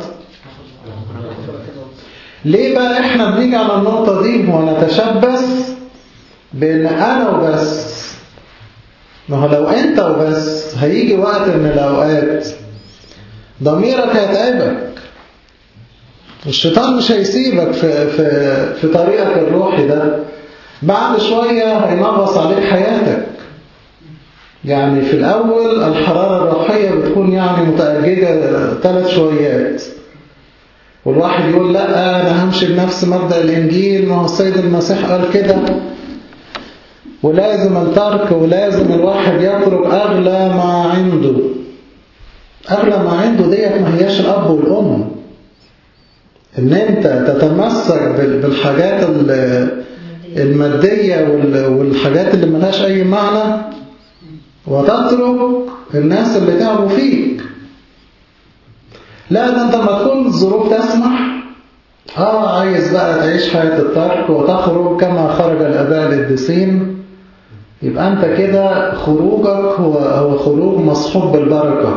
ليه بقى احنا بنيجي على النقطة دي ونتشبث بان انا وبس ما هو لو انت وبس هيجي وقت من الاوقات ضميرك هيتعبك الشيطان مش هيسيبك في, في, في طريقك الروحي ده بعد شوية هينغص عليك حياتك يعني في الأول الحرارة الروحية بتكون يعني متأججة ثلاث شويات والواحد يقول لا أنا همشي بنفس مبدأ الإنجيل ما هو السيد المسيح قال كده ولازم الترك ولازم الواحد يترك أغلى ما عنده أغلى ما عنده ديت ما هياش الأب والأم إن أنت تتمسك بالحاجات المادية والحاجات اللي ملهاش أي معنى وتترك الناس اللي تعبوا فيك لا ده انت لما تكون الظروف تسمح اه عايز بقى تعيش حياة الترك وتخرج كما خرج الأباء للدسين يبقى انت كده خروجك هو, هو خروج مصحوب بالبركة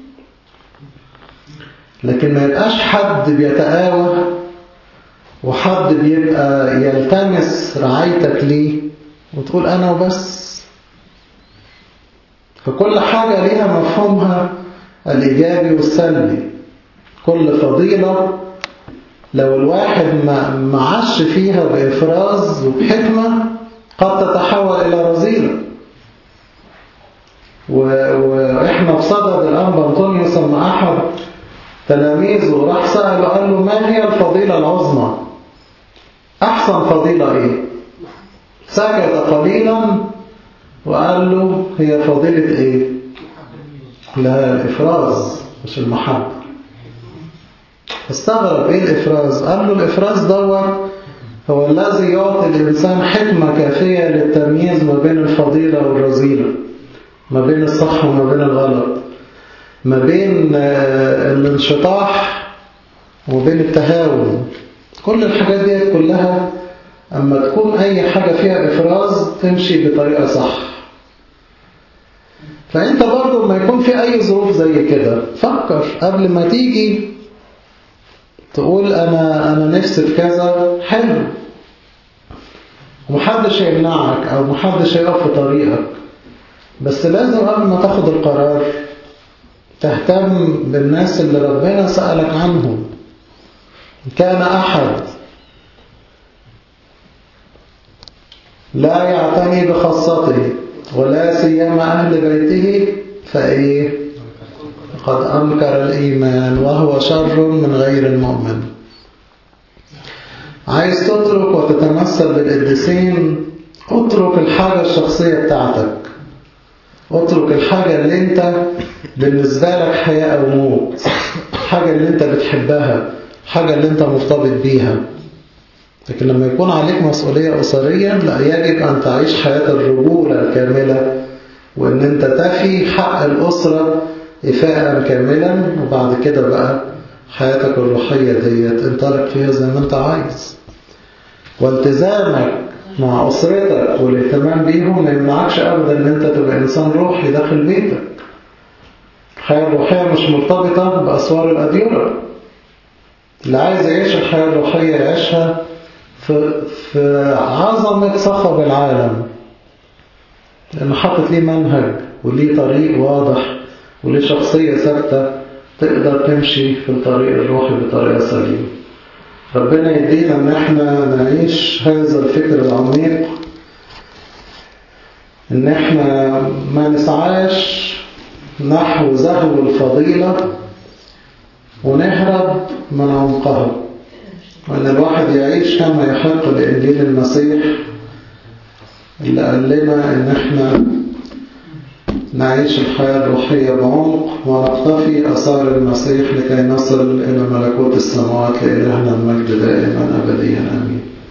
لكن ما يبقاش حد بيتآوى وحد بيبقى يلتمس رعايتك ليه وتقول أنا وبس فكل حاجة ليها مفهومها الإيجابي والسلبي كل فضيلة لو الواحد ما عاش فيها بإفراز وبحكمة قد تتحول إلى رذيلة وإحنا بصدد الأنبا أنطونيوس لما أحد تلاميذه راح سأله قال له ما هي الفضيلة العظمى أحسن فضيلة إيه سكت قليلا وقال له هي فضيلة إيه لا الإفراز مش المحبة استغرب إيه الإفراز قال له الإفراز دوت هو الذي يعطي الإنسان حكمة كافية للتمييز ما بين الفضيلة والرذيلة ما بين الصح وما بين الغلط ما بين الانشطاح وبين التهاون كل الحاجات دي كلها أما تكون أي حاجة فيها إفراز تمشي بطريقة صح فأنت برضو ما يكون في أي ظروف زي كده فكر قبل ما تيجي تقول أنا, أنا نفسي في كذا حلو ومحدش هيمنعك أو محدش هيقف في طريقك بس لازم قبل ما تاخد القرار تهتم بالناس اللي ربنا سألك عنهم كان أحد لا يعتني بخاصته ولا سيما أهل بيته فإيه قد أنكر الإيمان وهو شر من غير المؤمن عايز تترك وتتمثل بالقديسين اترك الحاجة الشخصية بتاعتك اترك الحاجة اللي انت بالنسبة لك حياة أو موت الحاجة اللي انت بتحبها الحاجة اللي انت مرتبط بيها لكن لما يكون عليك مسؤولية أسرية لا يجب أن تعيش حياة الرجولة الكاملة وأن أنت تفي حق الأسرة إفاء كاملا وبعد كده بقى حياتك الروحية ديت انطلق فيها زي ما أنت عايز والتزامك مع أسرتك والاهتمام بيهم ما يمنعكش أبدا أن أنت تبقى إنسان روحي داخل بيتك الحياة الروحية مش مرتبطة بأسوار الأديرة اللي عايز يعيش الحياة الروحية يعيشها في, في عظمة صخب العالم لأنه حاطط ليه منهج وليه طريق واضح وليه شخصية ثابتة تقدر تمشي في الطريق الروحي بطريقة سليمة ربنا يدينا ان احنا نعيش هذا الفكر العميق ان احنا ما نسعاش نحو زهو الفضيلة ونهرب من عمقها وأن الواحد يعيش كما يحق لإنجيل المسيح اللي قال لنا إن احنا نعيش الحياة الروحية بعمق ونقتفي أثار المسيح لكي نصل إلى ملكوت السماوات لإلهنا المجد دائما أبديا آمين